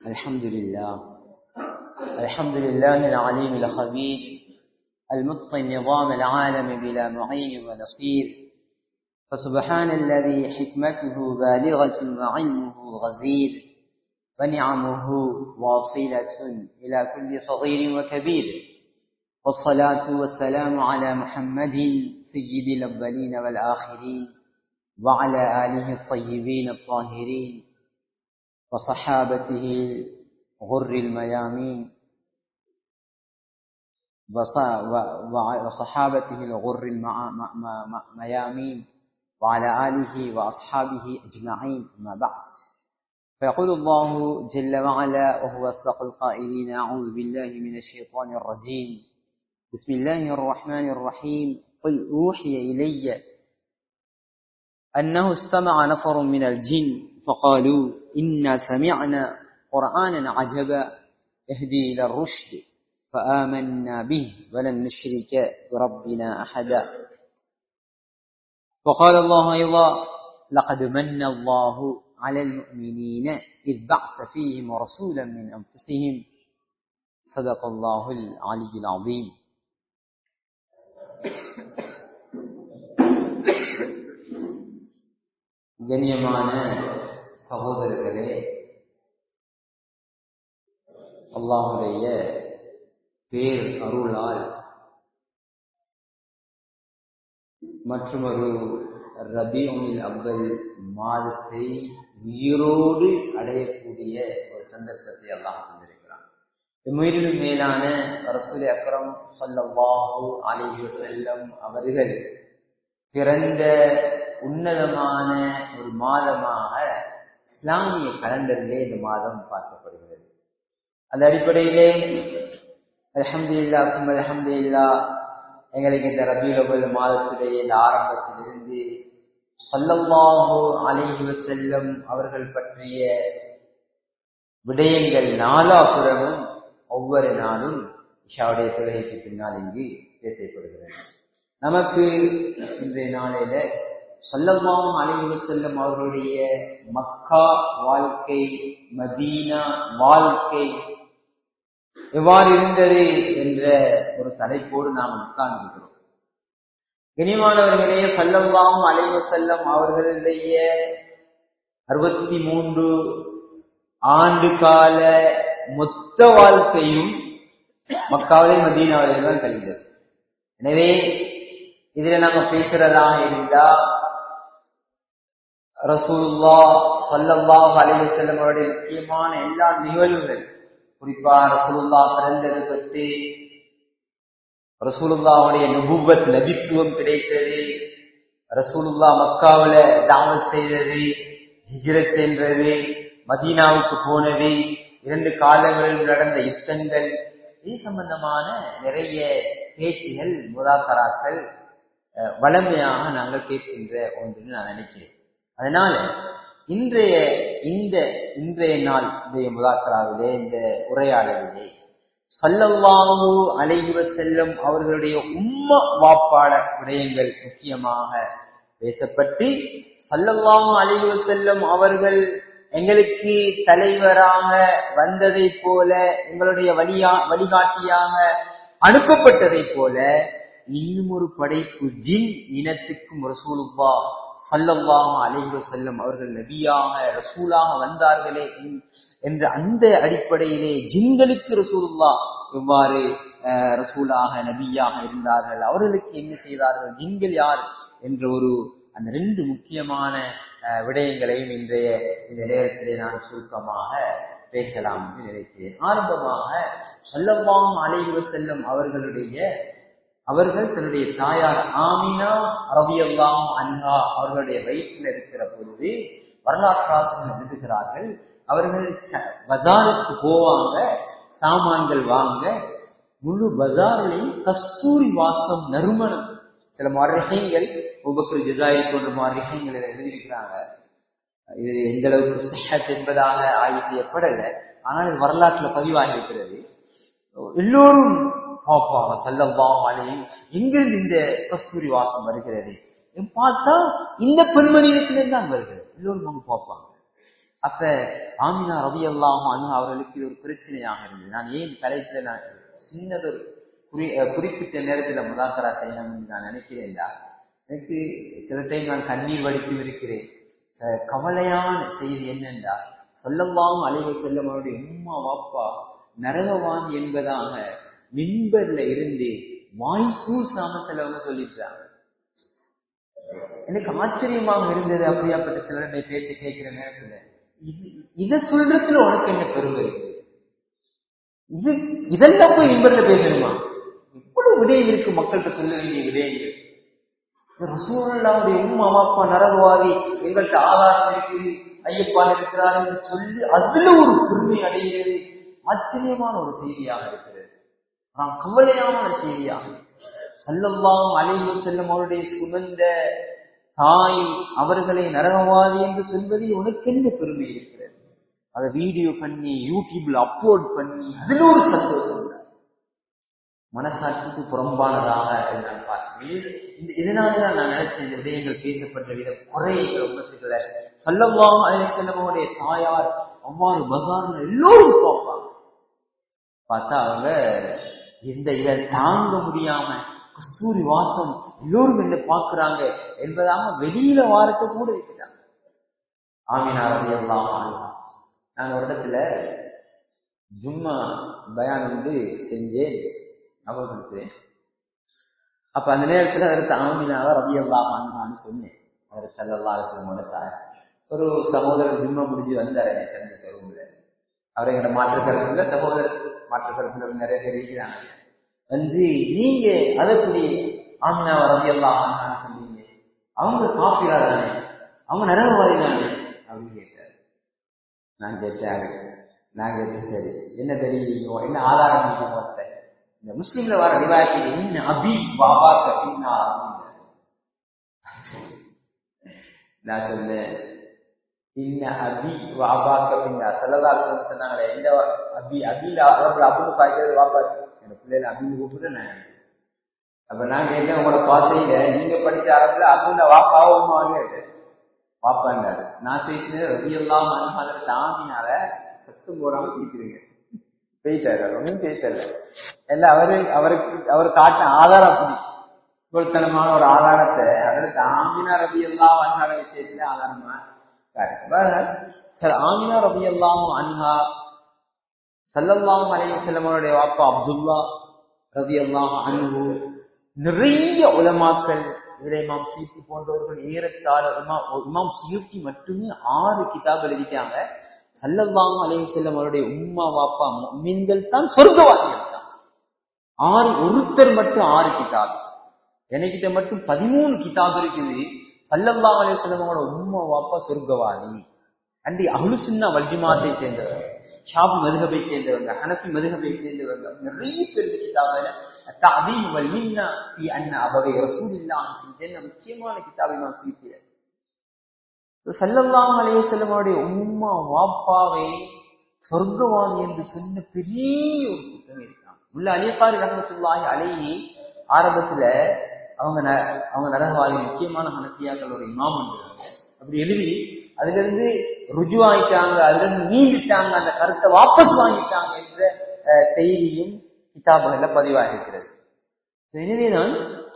الحمد لله الحمد لله العليم الخبير المتقن نظام العالم بلا معين ونصير فسبحان الذي حكمته بالغة وعلمه غزير ونعمه واصلة إلى كل صغير وكبير والصلاة والسلام على محمد سيد الأولين والآخرين وعلى آله الطيبين الطاهرين وصحابته غر الميامين وصحابته الغر الميامين وعلى آله وأصحابه أجمعين ما بعد فيقول الله جل وعلا وهو أصدق القائلين أعوذ بالله من الشيطان الرجيم بسم الله الرحمن الرحيم قل أوحي إلي أنه استمع نفر من الجن فقالوا إنا سمعنا قرآنا عجبا يهدي إلى الرشد فآمنا به ولن نشرك بربنا أحدا وقال الله أيضا لقد من الله على المؤمنين إذ بعث فيهم رسولا من أنفسهم صدق الله العلي العظيم கண்ணியமான சகோதரர்களே அல்லாஹுடைய பேர் அருளால் மற்றொரு ரபியுனில் அவ்வல் மாதத்தை உயிரோடு அடையக்கூடிய ஒரு சந்தர்ப்பத்தை அல்லாஹ் தந்திருக்கிறான் உயிரிலும் மேலான ரசூல் அக்ரம் சொல்லவாஹு அலிஹு செல்லம் அவர்கள் பிறந்த உன்னதமான ஒரு மாதமாக இஸ்லாமிய கலண்டரிலே இந்த மாதம் பார்க்கப்படுகிறது அந்த அடிப்படையிலே அலமது இல்லா சும் அலமது இல்லா எங்களுக்கு இந்த ரபியுலபல் மாதத்துடைய இந்த ஆரம்பத்திலிருந்து சொல்லம்பாஹு அலைஹி செல்லம் அவர்கள் பற்றிய விடயங்கள் நாலாபுரமும் ஒவ்வொரு நாளும் இஷாவுடைய தொழுகைக்கு பின்னால் இங்கு பேசப்படுகிறது நமக்கு இன்றைய நாளையில சொல்லமாவும் அலைவு செல்லும் அவர்களுடைய மக்கா வாழ்க்கை மதீனா வாழ்க்கை எவ்வாறு இருந்தது என்ற ஒரு தலைப்போடு நாம் உட்கார்ந்திருக்கிறோம் கனிமானவர்களே சல்லம்பாவும் அலைவு செல்லம் அவர்களுடைய அறுபத்தி மூன்று ஆண்டு கால மொத்த வாழ்க்கையும் மக்காவிலே மதீனாவிலே தான் கழிந்தது எனவே இதுல நாங்க பேசுறதாக இருந்தா ரசூல்லா சல்லல்லா அலைவு செல்லம் அவருடைய முக்கியமான எல்லா நிகழ்வுகள் குறிப்பா ரசூலுல்லா பிறந்தது பற்றி ரசூலுல்லாவுடைய நுபுவத் நபித்துவம் கிடைத்தது ரசூலுல்லா மக்காவில தாவல் செய்தது ஹிஜ்ரத் சென்றது மதீனாவுக்கு போனது இரண்டு காலங்களில் நடந்த யுத்தங்கள் இது சம்பந்தமான நிறைய பேச்சுகள் முதாக்கராக்கள் வளமையாக நாங்கள் கேட்கின்ற ஒன்றுன்னு நான் நினைக்கிறேன் அதனால இன்றைய இந்த இன்றைய நாள் இன்றைய முதாக்கராவிலே இந்த உரையாடலிலே சல்லல்லாஹு அலைவ செல்லும் அவர்களுடைய உம்ம வாப்பாட விடயங்கள் முக்கியமாக பேசப்பட்டு சல்லல்லாஹு அலைவ செல்லும் அவர்கள் எங்களுக்கு தலைவராக வந்ததை போல எங்களுடைய வழியா வழிகாட்டியாக அனுப்பப்பட்டதை போல இன்னும் ஒரு படைப்பு ஜின் இனத்துக்கும் ரசூலுல்லா சல்லல்லாஹு அலைஹி செல்லும் அவர்கள் நபியாக ரசூலாக வந்தார்களே என்ற அந்த அடிப்படையிலே ஜின்களுக்கு ரசூலுல்லா எவ்வாறு ரசூலாக நபியாக இருந்தார்கள் அவர்களுக்கு என்ன செய்தார்கள் ஜின்கள் யார் என்ற ஒரு அந்த ரெண்டு முக்கியமான விடயங்களையும் இன்றைய இந்த நேரத்திலே நான் சுருக்கமாக பேசலாம் என்று நினைக்கிறேன் ஆரம்பமாக சொல்லவாம் அலைவு செல்லும் அவர்களுடைய அவர்கள் தன்னுடைய தாயார் ஆமினா ரவியல்லாம் அன்ஹா அவர்களுடைய வயிற்றில் இருக்கிற பொழுது வரலாற்றாசிரியர்கள் எழுதுகிறார்கள் அவர்கள் பஜாருக்கு போவாங்க சாமான்கள் வாங்க முழு பஜாரிலையும் கஸ்தூரி வாசம் நறுமணம் சில மரகங்கள் உபக்கர் ஜிசாயி போன்ற மரகங்கள் எழுதியிருக்கிறாங்க இது எந்த அளவுக்கு சிஹத் என்பதாக ஆய்வு செய்யப்படலை ஆனால் இது வரலாற்றுல பதிவாகி இருக்கிறது எல்லோரும் பார்ப்பாங்க சல்லவாம் அலையும் எங்கிருந்து இந்த கஸ்தூரி வாசம் வருகிறது பார்த்தா இந்த பெண்மணியிடத்திலிருந்து தான் வருகிறது எல்லோரும் அவங்க பார்ப்பாங்க அப்ப ஆமினா ரவி அல்லாஹும் அனு அவர்களுக்கு இது ஒரு பிரச்சனையாக இருந்தது நான் ஏன் தலைப்புல நான் சின்னதொரு குறி குறிப்பிட்ட நேரத்துல முதாக்கரா செய்யணும்னு நான் நினைக்கிறேன் எனக்கு சில டைம் நான் கண்ணீர் வடித்து இருக்கிறேன் கவலையான செய்தி என்னென்றா சொல்லம்பாவும் அலைவ செல்லம் அவருடைய உம்மா வாப்பா நரகவான் என்பதாக மின்பர்ல இருந்து வாய்ப்பூசாம சிலவங்க சொல்லிட்டாங்க எனக்கு ஆச்சரியமாக இருந்தது அப்படியாப்பட்ட சிலருடைய பேச்சு கேட்கிற நேரத்துல இது இத சொல்றதுல உனக்கு என்ன பெருமை இருக்கு இது இதெல்லாம் போய் மின்பர்ல பேசணுமா இவ்வளவு விடயம் இருக்கு மக்கள்கிட்ட சொல்ல வேண்டிய விடயங்கள் ரசூலுல்லாவுடைய உம்மா அப்பா நரகவாதி எங்கள்கிட்ட ஆதாரம் இருக்குது ஐயப்பா இருக்கிறார் என்று சொல்லி அதுல ஒரு பெருமை அடைகிறது ஆச்சரியமான ஒரு செய்தியாக இருக்கிறது ஆனால் கவலையான செய்தியாக செல்லம்பாவும் அலைவு செல்லும் அவருடைய சுமந்த தாய் அவர்களை நரகவாதி என்று சொல்வதில் உனக்கு என்ன பெருமை இருக்கிறது அதை வீடியோ பண்ணி யூடியூப்ல அப்லோட் பண்ணி அதுல ஒரு சந்தோஷம் மனசாட்சிக்கு புறம்பானதாக நான் பார்க்கிறேன் இதனாலதான் நான் நினைச்சேன் இந்த விடயங்கள் பேசப்பட்ட விதம் குறை உலகத்துல சொல்லவாம அதை செல்லவனுடைய தாயார் அவ்வாறு பகார்னு எல்லோரும் பார்ப்பாங்க பார்த்தா அவங்க இந்த இதை தாங்க முடியாம கஸ்தூரி வாசம் எல்லோரும் என்ன பார்க்கிறாங்க என்பதாக வெளியில வாரத்தை கூட இருக்கிறாங்க ஆமினா ரவி எல்லாம் நான் ஒரு இடத்துல ஜும்மா பயான் வந்து செஞ்சேன் அவர்களுக்கு அப்ப அந்த நேரத்துல அதற்கு ஆமினாவை ரவி அல்லாமான்னு சொன்னேன் அவர் செல்லல்லா இருக்கிற ஒரு சகோதரர் ஜிம்ம முடிஞ்சு வந்தார் எனக்கு அந்த ரூம்ல அவர் எங்களோட மாற்று கருத்துல சகோதரர் மாற்று கருத்துல நிறைய பேர் இருக்கிறாங்க வந்து நீங்க அதற்கு ஆமினாவை ரவி அல்லாமான்னு சொன்னீங்க அவங்க காப்பீரா தானே அவங்க நரகவாதி தானே அப்படின்னு கேட்டார் நான் கேட்டேன் நான் கேட்டேன் சரி என்ன தெரியுமோ என்ன ஆதாரம் பார்த்தேன் இந்த முஸ்லீம்ல வர ரிவாயத்தில் என்ன அபி பாபா கபின்னா நான் சொன்னேன் இன்ன அபி வாபா கபின்னா செல்லதா சொன்னாங்களே எந்த அபி அபில அவர்கள் அபுன்னு பார்க்கிறது வாப்பா என் பிள்ளைல அபின்னு கூப்பிட்டு அப்ப நான் கேட்டேன் உங்களோட பாசையில நீங்க படிச்ச அரபுல அபுல வாப்பாவும் கேட்டேன் வாப்பாண்டாரு நான் பேசினது ரவியெல்லாம் அதற்கு தாமினால சத்தம் போடாம பேசுறீங்க பேசிட்டாரு ஒன்றும் பேசல இல்ல அவரு அவருக்கு அவர் காட்டின ஆதாரம் அப்படி பொருத்தனமான ஒரு ஆதாரத்தை அதற்கு ஆமினா ரவி எல்லாம் வந்தாட விஷயத்துல ஆதாரமா சார் ஆமினா ரவி எல்லாம் அன்ஹா சல்லல்லாம் அலைய செல்லமனுடைய வாப்பா அப்துல்லா ரவி எல்லாம் அன்பு நிறைய உலமாக்கள் இதில் இமாம் சீர்த்தி போன்றவர்கள் ஏறத்தாழ இமாம் சீர்த்தி மட்டுமே ஆறு கிதாப் எழுதிட்டாங்க சல்லல்லாஹு அலைஹி செல்லம் அவருடைய உம்மா வாப்பா மீன்கள் தான் சொர்க்கவாதிகள் தான் ஆறு ஒருத்தர் மட்டும் ஆறு கிதாப் எனக்கிட்ட மட்டும் பதிமூணு கிதாப் இருக்குது சல்லல்லாஹு அலைஹி செல்லம் அவரோட உம்மா வாப்பா சொர்க்கவாதி அண்டி அஹ்லுசுன்னா வல்ஜிமாத்தை சேர்ந்தவங்க ஷாபு மதுகபை சேர்ந்தவங்க ஹனஃபி மதுகபை சேர்ந்தவங்க நிறைய பேர் கிதாபில் தஅதீம் வல் மின்னா ஃபி அன்ன அபவை ரசூலில்லாஹி ஃபில் ஜன்ன முக்கியமான கிதாபை நான் சொல்லிக்கிறேன் சல்லல்லாஹு அலைஹி வஸல்லம் அவருடைய உம்மா வாப்பாவை சொர்க்கவாதி என்று சொன்ன பெரிய ஒரு புத்தகம் இருக்காங்க உள்ள அலிகாரி ரஹமத்துல்லாஹி அலைஹி ஆரம்பத்துல அவங்க அவங்க நரகவாதி முக்கியமான ஹனஃபியாக்கள் ஒரு இமாம் இருந்தாங்க அப்படி எழுதி அதுல இருந்து ருஜு ஆயிட்டாங்க அதுல இருந்து நீங்கிட்டாங்க அந்த கருத்தை வாபஸ் வாங்கிட்டாங்க என்ற செய்தியும் கிதாபுகள்ல பதிவாகிருக்கிறது எனவேதான்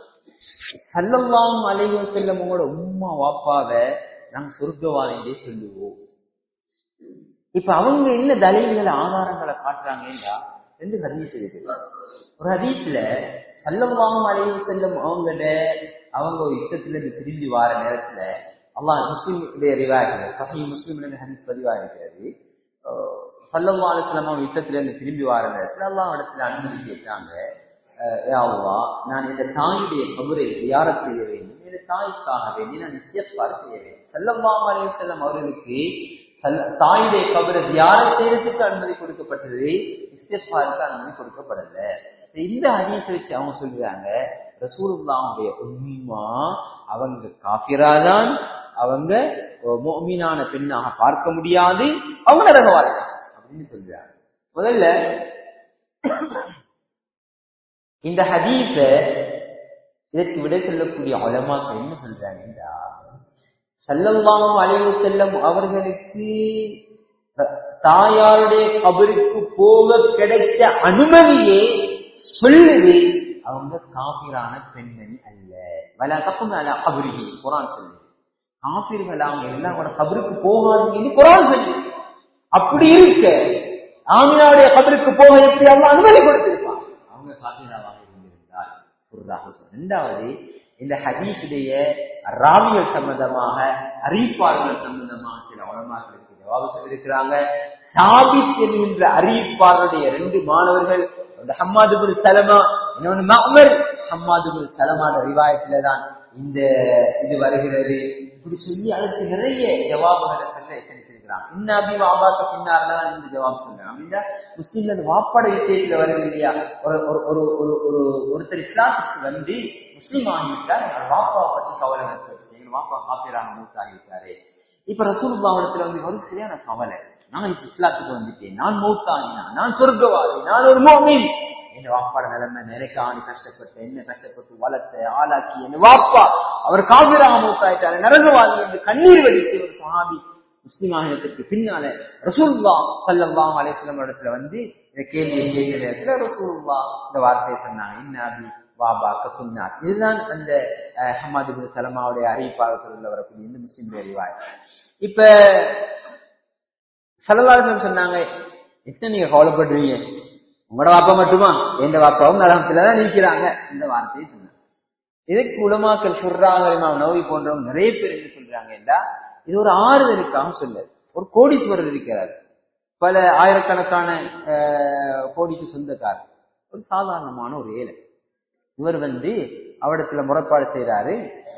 சல்லல்லாம் அலைவ செல்லம் உங்களோட உம்மா வாப்பாவை நாங்க சொர்க்கவாதின்றே சொல்லுவோம் இப்ப அவங்க என்ன தலைகளை ஆதாரங்களை காட்டுறாங்கன்னா ரெண்டு ஹதீஸ் இருக்குது ஒரு ஹதீஸ்ல சல்லவாங்க அலைவ செல்லம் அவங்கள அவங்க ஒரு யுத்தத்துல இருந்து திரும்பி வார நேரத்துல அல்லாஹ் முஸ்லீமுடைய ரிவாயத்தில் சஹி முஸ்லீம் ஹதீஸ் பதிவாக இருக்கிறது சல்லல்லா அலுவலம் அவங்க யுத்தத்துல இருந்து திரும்பி வார நேரத்துல அல்லாஹ் இடத்துல அனுமதி கேட்டாங்க யாவா நான் இந்த தாயுடைய கபரை தியாரம் செய்ய வேண்டும் இந்த தாய்க்காக வேண்டி நான் நிச்சயப்பாடு செய்ய வேண்டும் சல்லல்லா அலுவலம் அவர்களுக்கு தாயுடைய கபரை தியாரம் செய்யறதுக்கு அனுமதி கொடுக்கப்பட்டது நிச்சயப்பாருக்கு அனுமதி கொடுக்கப்படல இந்த ஹதீஸை வச்சு அவங்க சொல்றாங்க ரசூலுல்லாவுடைய உண்மா அவங்க காபிராதான் அவங்க மீனான பெண்ணாக பார்க்க முடியாது அவங்க நரகவார்கள் அப்படின்னு சொல்றாங்க முதல்ல இந்த ஹதீஸ இதற்கு விடை சொல்லக்கூடிய அலமாக்கள் என்ன சொல்றாங்கன்னா சல்லல்லாஹு அலைஹி செல்லம் அவர்களுக்கு தாயாருடைய கபருக்கு போக கிடைச்ச அனுமதியே சொல்லுது அவங்க காபிரான பெண்மணி அல்ல வல தப்பும் அல்ல கபருகி குரான் சொல்லு காபிர்கள் அவங்க எல்லாம் கூட கபருக்கு போகாதீங்கன்னு குரான் சொல்லு அப்படி இருக்க ஆமினாவுடைய கபருக்கு போக எப்படி அவங்க அனுமதி கொடுத்திருப்பாங்க அவங்க காபிராவாக இருந்திருந்தால் ஒரு ரெண்டாவது இந்த ஹதீஸுடைய ராவியல் சம்பந்தமாக அறிவிப்பாளர்கள் சம்பந்தமாக சில உலமாக்களுக்கு ஜவாபு சொல்லியிருக்கிறாங்க சாபித் என்கின்ற அறிவிப்பாளருடைய ரெண்டு மாணவர்கள் ஹம்மாதுபுல் சலமா இன்னொன்னு மஹமர் ஹம்மாதுபுல் சலமான ரிவாயத்தில தான் இந்த இது வருகிறது இப்படி சொல்லி அதுக்கு நிறைய ஜவாபுகளை சொல்ல எச்சரித்திருக்கிறான் இன்ன அபி வாபாக்க பின்னார்தான் இந்த ஜவாப் சொல்றேன் அப்படின்னா முஸ்லீம்ல அந்த வாப்பாட விஷயத்துல வருது இல்லையா ஒரு ஒரு ஒரு ஒரு ஒரு ஒருத்தர் இஸ்லாத்துக்கு வந்து முஸ்லீம் ஆகிவிட்டார் எங்களோட வாப்பாவை பத்தி கவலை இருக்கு எங்க வாப்பா காப்பீராக மூத்தாகிவிட்டாரு இப்ப ரசூலுல்லாவிடத்துல வந்து ஒரு சரியான கவலை நான் இப்ப இஸ்லாத்துக்கு வந்துட்டேன் நான் மூத்தாகினா நான் சொர்க்கவாதி நான் ஒரு மோமின் என் வாப்பாட நிலைமை நினைக்காணி கஷ்டப்பட்டு என்ன கஷ்டப்பட்டு வளர்த்த ஆளாக்கி என் வாப்பா அவர் காவிராக மூத்தாயிட்டாரு நரகவாதி என்று கண்ணீர் வடித்து ஒரு சஹாபி முஸ்லிம் ஆகியத்திற்கு பின்னால ரசூல்லா சல்லல்லாஹு அலைஹி இடத்துல வந்து இந்த கேள்வியை கேட்கிற நேரத்துல ரசூல்லா இந்த வார்த்தையை சொன்னாங்க இன்னாபி வாபா கசுன்னார் இதுதான் அந்த ஹமாது பின் சலமாவுடைய அறிவிப்பாளர்கள் வரக்கூடிய இந்த முஸ்லிம் அறிவாய் இப்ப சலவாளர்கள் சொன்னாங்க எத்தனை நீங்க கவலைப்படுறீங்க உங்களோட வாப்பா மட்டுமா எந்த வாப்பாவும் நலமத்துலதான் நீக்கிறாங்க இந்த வார்த்தையை சொன்னாங்க இதுக்கு உலமாக்கல் சுர்ராங்க நோய் போன்றவங்க நிறைய பேர் என்ன சொல்றாங்க என்றா இது ஒரு ஆறுதலுக்காக சொல்ல ஒரு கோடீஸ்வரர் இருக்கிறார் பல ஆயிரக்கணக்கான கோடிக்கு சொந்தக்காரர் ஒரு சாதாரணமான ஒரு ஏழை இவர் வந்து அவடத்துல முறைப்பாடு செய்யறாரு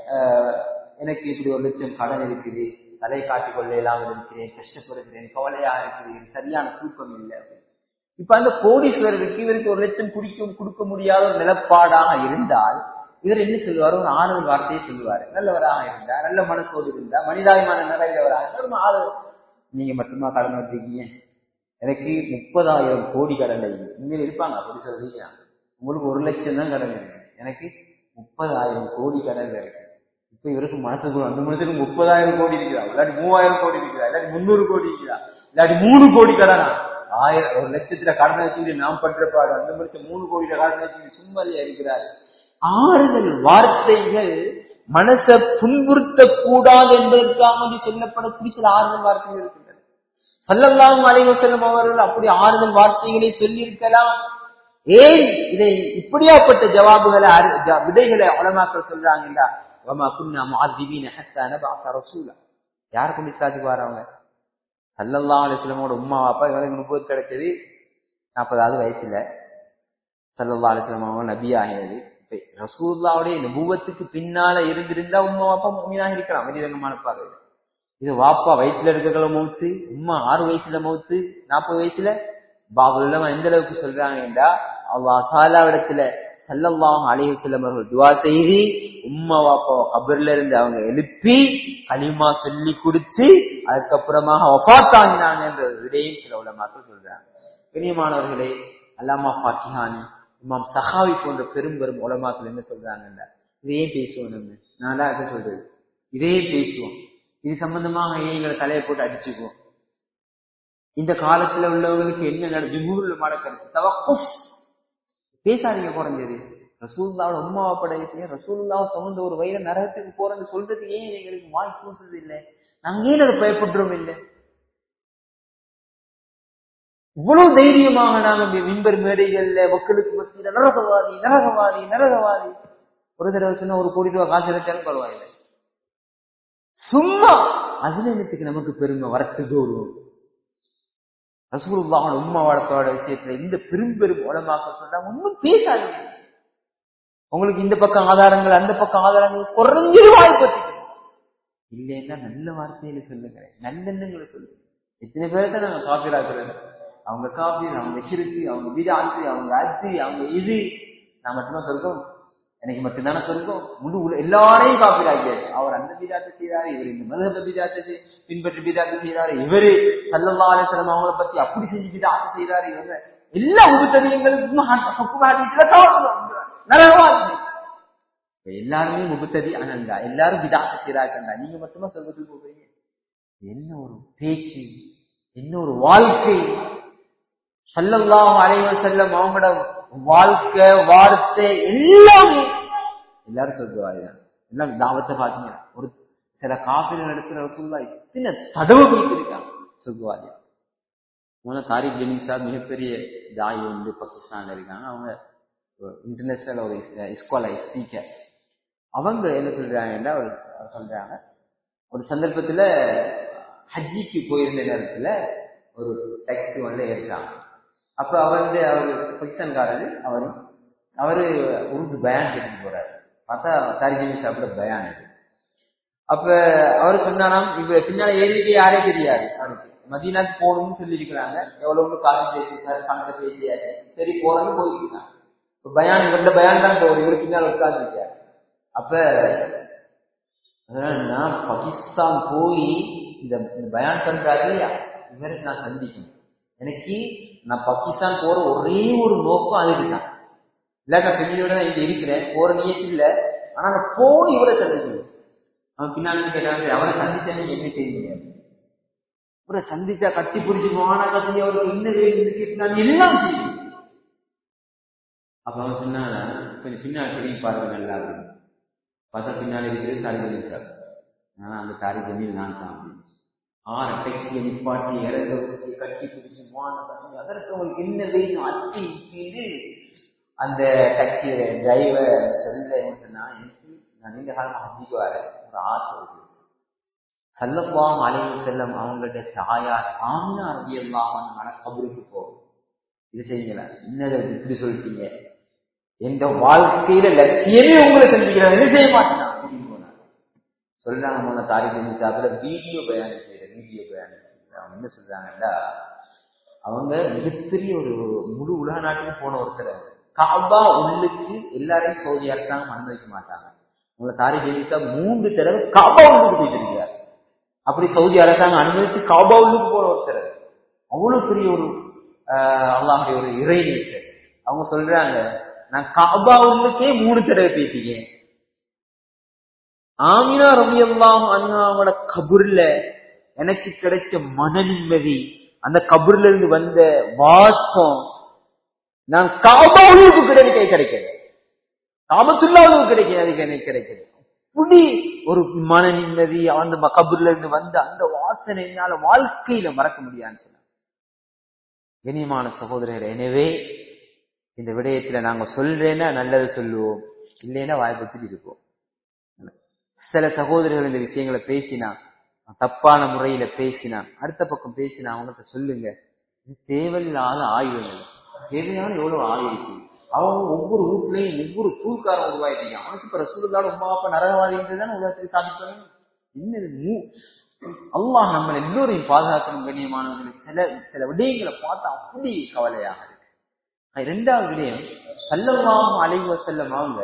எனக்கு இப்படி ஒரு லட்சம் கடன் இருக்குது தலை காட்டிக் கொள்ள இல்லாமல் இருக்கிறேன் கஷ்டப்படுகிறேன் கவலையா இருக்கிறேன் சரியான தூக்கம் இல்லை இப்ப அந்த கோடீஸ்வரருக்கு இவருக்கு ஒரு லட்சம் குடிக்கும் கொடுக்க முடியாத ஒரு நிலப்பாடாக இருந்தால் இவர் என்ன சொல்லுவார் ஒரு ஆறுதல் வார்த்தையை சொல்லுவார் நல்லவராக இருந்தா நல்ல மனசோடு இருந்தா மனிதாபிமான நிறைந்தவராக ஒரு ஆறுதல் நீங்க மட்டுமா கடன் வச்சிருக்கீங்க எனக்கு முப்பதாயிரம் கோடி கடன் இனிமேல் இருப்பாங்க அப்படி சொல்றீங்க உங்களுக்கு ஒரு லட்சம் தான் கடன் இருக்கு எனக்கு முப்பதாயிரம் கோடி கடன் இருக்கு இப்ப இவருக்கு மனசுக்கு அந்த மனசுக்கு முப்பதாயிரம் கோடி இருக்கிறா இல்லாட்டி மூவாயிரம் கோடி இருக்கிறா இல்லாட்டி முன்னூறு கோடி இருக்கிறா இல்லாட்டி மூணு கோடி கடனா ஆயிரம் ஒரு லட்சத்துல கடன் வச்சுக்கிட்டு நாம் பண்ற பாடு அந்த மனுஷன் மூணு கோடியில கடன் வச்சுக்கிட்டு சும்மதியா இருக்கிறார் ஆறுதல் வார்த்தைகள் மனசை புண்புறுத்த கூடாது என்பதற்காக சொல்லப்படக்கூடிய சில ஆறுதல் வார்த்தைகள் இருக்கின்றன சல்லல்லாஹு அலைஹி வஸல்லம் அவர்கள் அப்படி ஆறுதல் வார்த்தைகளை சொல்லி இருக்கலாம் ஏன் இதை இப்படியாப்பட்ட ஜவாபுகளை விடைகளை உலமாக்கள் சொல்றாங்கல்ல வமா குன்னா முஅذிபீன ஹத்தா நபஅஸ ரசூலா யார் கொண்டு சாதி வாரவங்க சல்லல்லாஹு அலைஹி வஸல்லமோட உம்மா அப்பா இவனுக்கு முப்பது கிடைச்சது நாற்பதாவது வயசுல சல்லல்லாஹு அலைஹி வஸல்லம் அவங்க நபி ஆகினது ரசூல்லாவுடைய நபுவத்துக்கு பின்னால இருந்திருந்தா உம்மா வாப்பா மூமியாக இருக்கலாம் வெளிரங்கமான பார்வை இது வாப்பா வயசுல இருக்கிற மவுத்து உம்மா ஆறு வயசுல மவுத்து நாற்பது வயசுல பாபுல்லமா எந்த அளவுக்கு சொல்றாங்கடா அல்லா சாலாவிடத்துல சல்லல்லாஹு அலைஹி வஸல்லம் அவர்கள் துவா செய்து உம்மா வாப்பாவை கபர்ல இருந்து அவங்க எழுப்பி களிமா சொல்லி கொடுத்து அதுக்கப்புறமாக ஒஃபாத்தாங்கினாங்க என்ற விடையும் சில உலமாக்கள் சொல்றாங்க கண்ணியமானவர்களே அல்லாமா பாக்கிஹானி இமாம் சஹாவி போன்ற பெரும் பெரும் உலமாக்கள் என்ன சொல்றாங்கல்ல இதையே பேசுவோம் நம்ம நான் தான் சொல்றது இதையே பேசுவோம் இது சம்பந்தமாக எங்களை தலையை போட்டு அடிச்சுக்குவோம் இந்த காலத்துல உள்ளவங்களுக்கு என்ன நட ஜுமூர்ல மடக்கிறது தவக்கும் பேசாதீங்க குறைஞ்சது ரசூல்லாவோட உமாவை படையத்தையே ரசூல்லாவை சுமந்த ஒரு வயிறு நரகத்துக்கு போறேன்னு சொல்றது ஏன் எங்களுக்கு வாய் கூசுறது இல்லை நாங்க ஏன் அதை பயப்படுறோம் இல்லை இவ்வளவு தைரியமாக நாங்க மின்பர் மேடைகள்ல மக்களுக்கு மத்தியில நரகவாதி நரகவாதி நரகவாதி ஒரு தடவை சொன்ன ஒரு கோடி ரூபாய் காசு எடுத்தாலும் பரவாயில்லை சும்மா அதுல என்னத்துக்கு நமக்கு பெருமை வரத்து கௌரவம் ரசூலுல்லாஹோட உம்மா வளர்த்தோட விஷயத்துல இந்த பெரும் பெரும் உலமாக்க சொல்றாங்க ஒன்னும் பேசாதீங்க உங்களுக்கு இந்த பக்கம் ஆதாரங்கள் அந்த பக்கம் ஆதாரங்கள் குறைஞ்சது வாய்ப்பு இல்லைன்னா நல்ல வார்த்தையில சொல்லுங்க நல்லெண்ணங்களை சொல்லுங்க எத்தனை பேர்த்த நாங்க காப்பீராக்குறது அவங்க காப்பி அவங்க வச்சிருக்கு அவங்க வீடாச்சு அவங்க அச்சு அவங்க இது நான் மட்டும்தான் சொல்றோம் எனக்கு மட்டும்தானே சொல்றோம் முழு எல்லாரையும் காப்பீராக்கியாச்சு அவர் அந்த பீதாத்தை செய்யறாரு இவர் இந்த மதுகப பீதாத்தை பின்பற்றி பீதாத்தை செய்யறாரு இவரு சல்லல்லாசலம் அவங்கள பத்தி அப்படி செஞ்சு பீதாத்தை செய்யறாரு இவங்க எல்லா உபத்தரியங்களுக்கும் நரகவாதி இப்ப எல்லாருமே முகத்ததி அனந்தா எல்லாரும் விதாச சீராக்கண்டா நீங்க மட்டுமா சொல்றதுக்கு போகிறீங்க என்ன ஒரு பேச்சு என்ன ஒரு வாழ்க்கை சல்லல்லாஹு அலைஹி வஸல்லம் அவங்களோட வாழ்க்கை வார்த்தை எல்லாமே எல்லாரும் சொல்லுவாங்க எல்லாம் தாவத்தை பாத்தீங்க ஒரு சில காப்பில் நடத்துற ரசூல்லா இத்தனை தடவை கொடுத்திருக்காங்க சொல்லுவாங்க முதல்ல தாரிக் ஜமீன் சார் மிகப்பெரிய தாய் வந்து பாகிஸ்தான்ல இருக்காங்க அவங்க இன்டர்நேஷனல் ஒரு ஸ்காலர் ஸ்பீக்கர் அவங்க என்ன சொல்றாங்கன்னா ஒரு சொல்றாங்க ஒரு சந்தர்ப்பத்துல ஹஜ்ஜிக்கு போயிருந்த நேரத்துல ஒரு டாக்ஸி வந்து ஏற்றாங்க அப்ப அவர் வந்து அவர் பாகிஸ்தான்காரரு அவரு அவரு உருது பயான் கேட்டு போறாரு பார்த்தா தாரிஜமி சாப்பிட பயான் இது அப்ப அவர் சொன்னாராம் இவ பின்னால ஏறிட்டு யாரே தெரியாது அவருக்கு மதீனாக்கு போகணும்னு சொல்லியிருக்கிறாங்க எவ்வளவு காசு பேசிட்டாரு கணக்க பேசியாரு சரி போறேன்னு போயிருக்காங்க இப்ப பயான் இவருடைய பயான் தான் போகுது இவரு பின்னால் உட்கார்ந்து இருக்காரு அப்ப அதனால நான் பாகிஸ்தான் போய் இந்த பயான் பண்றாரு இல்லையா இவருக்கு நான் சந்திக்கணும் எனக்கு நான் பாகிஸ்தான் போற ஒரே ஒரு நோக்கம் அதுக்கு தான் இல்ல நான் பெண்ணியோட நான் இங்க இருக்கிறேன் போற நியத்து இல்ல ஆனா நான் போய் இவரை சந்திக்கணும் அவன் பின்னாடி கேட்டாங்க அவரை சந்திச்சா நீங்க என்ன செய்ய முடியாது இவரை சந்திச்சா கட்டி பிடிச்சி போனா கட்டி அவருக்கு என்ன வேணும் கேட்டு நான் எல்லாம் செய்யும் அப்ப அவன் சொன்னாங்க கொஞ்சம் பின்னாடி திரும்பி பாருங்க நல்லா இருக்கு பார்த்தா பின்னாடி இருக்கிறது தாரிஜமீன் சார் ஆனா அந்த தாரிஜமீன் நான் தான் அப்படின்னு ஆற டாக்ஸியை நிப்பாட்டி இறங்க வச்சு கட்டி பிடிச்சி போன கட்டி அதற்கு அவங்களுக்கு என்ன வேணும் அட்டி கீழே அந்த டாக்ஸி டிரைவர் சொல்ல என்ன சொன்னா எனக்கு நான் நீண்ட காலமாக ஹஜ்ஜிக்கு வரேன் ஒரு ஆசை இருக்கு சல்லல்லாஹு அலைஹி செல்லம் அவங்களுடைய தாயார் ஆமினா ரலியல்லாஹு அன்ஹா கபருக்கு போகும் இது செய்யுங்களா என்னது இப்படி சொல்லிட்டீங்க எந்த வாழ்க்கையில லட்சியமே உங்களை சந்திக்கிறேன் என்ன செய்ய மாட்டேன் அப்படின்னு போனாங்க சொல்றாங்க மூணு தாரிக்கு சாப்பிட வீடியோ பயணம் செய்யற வீடியோ பயணம் செய்யற அவங்க என்ன சொல்றாங்கன்னா அவங்க மிகப்பெரிய ஒரு முழு உலக நாட்டுக்கு போன ஒருத்தர் காபா உள்ளுக்கு எல்லாரையும் சவுதி அரசாங்கம் அனுமதிக்க மாட்டாங்க உங்களை தாரி ஜெயிச்சா மூன்று தடவை காபா உள்ளுக்கு போயிட்டு இருக்காரு அப்படி சவுதி அரசாங்கம் அனுமதித்து காபா உள்ளுக்கு போன ஒருத்தர் அவ்வளவு பெரிய ஒரு அல்லாஹுடைய ஒரு இறை நேசர் அவங்க சொல்றாங்க நான் காபா உள்ளுக்கே மூணு தடவை பேசிங்க ஆமினா ரவி அல்லாம் அண்ணாவோட கபூர்ல எனக்கு கிடைச்ச மன நிம்மதி அந்த கபூர்ல இருந்து வந்த வாசம் நான் காபா உள்ளுக்கு கிடைக்க கிடைக்கல காபத்துல்லா உள்ளுக்கு கிடைக்க எனக்கு கிடைக்கிறது புடி ஒரு மன நிம்மதி அந்த கபூர்ல இருந்து வந்த அந்த வாசனை என்னால வாழ்க்கையில மறக்க முடியாதுன்னு சொன்னாங்க கனியமான சகோதரர் எனவே இந்த விடயத்துல நாங்க சொல்றேன்னா நல்லது சொல்லுவோம் இல்லைன்னா வாய்ப்பத்தில் இருப்போம் சில சகோதரர்கள் இந்த விஷயங்களை பேசினா தப்பான முறையில பேசினா அடுத்த பக்கம் பேசினா அவங்கள்ட்ட சொல்லுங்க இது தேவையில்லாத ஆயுதங்கள் தேவையான எவ்வளவு ஆயுதம் அவங்க ஒவ்வொரு வீட்லயும் ஒவ்வொரு தூக்காரம் உருவாயிட்டீங்க அவனுக்கு இப்ப ரசூலுல்லாட உமா அப்பா நரகவாதின்றதுதானே உலகத்துக்கு சாதிக்கணும் இன்னும் அல்லாஹ் நம்ம எல்லோரையும் பாதுகாக்கணும் கண்ணியமானவர்களுக்கு சில சில விடயங்களை பார்த்தா அப்படி கவலையாக இருக்கு ரெண்டாவது விடயம் சல்லல்லாஹு அலைஹி வஸல்லம் அவங்க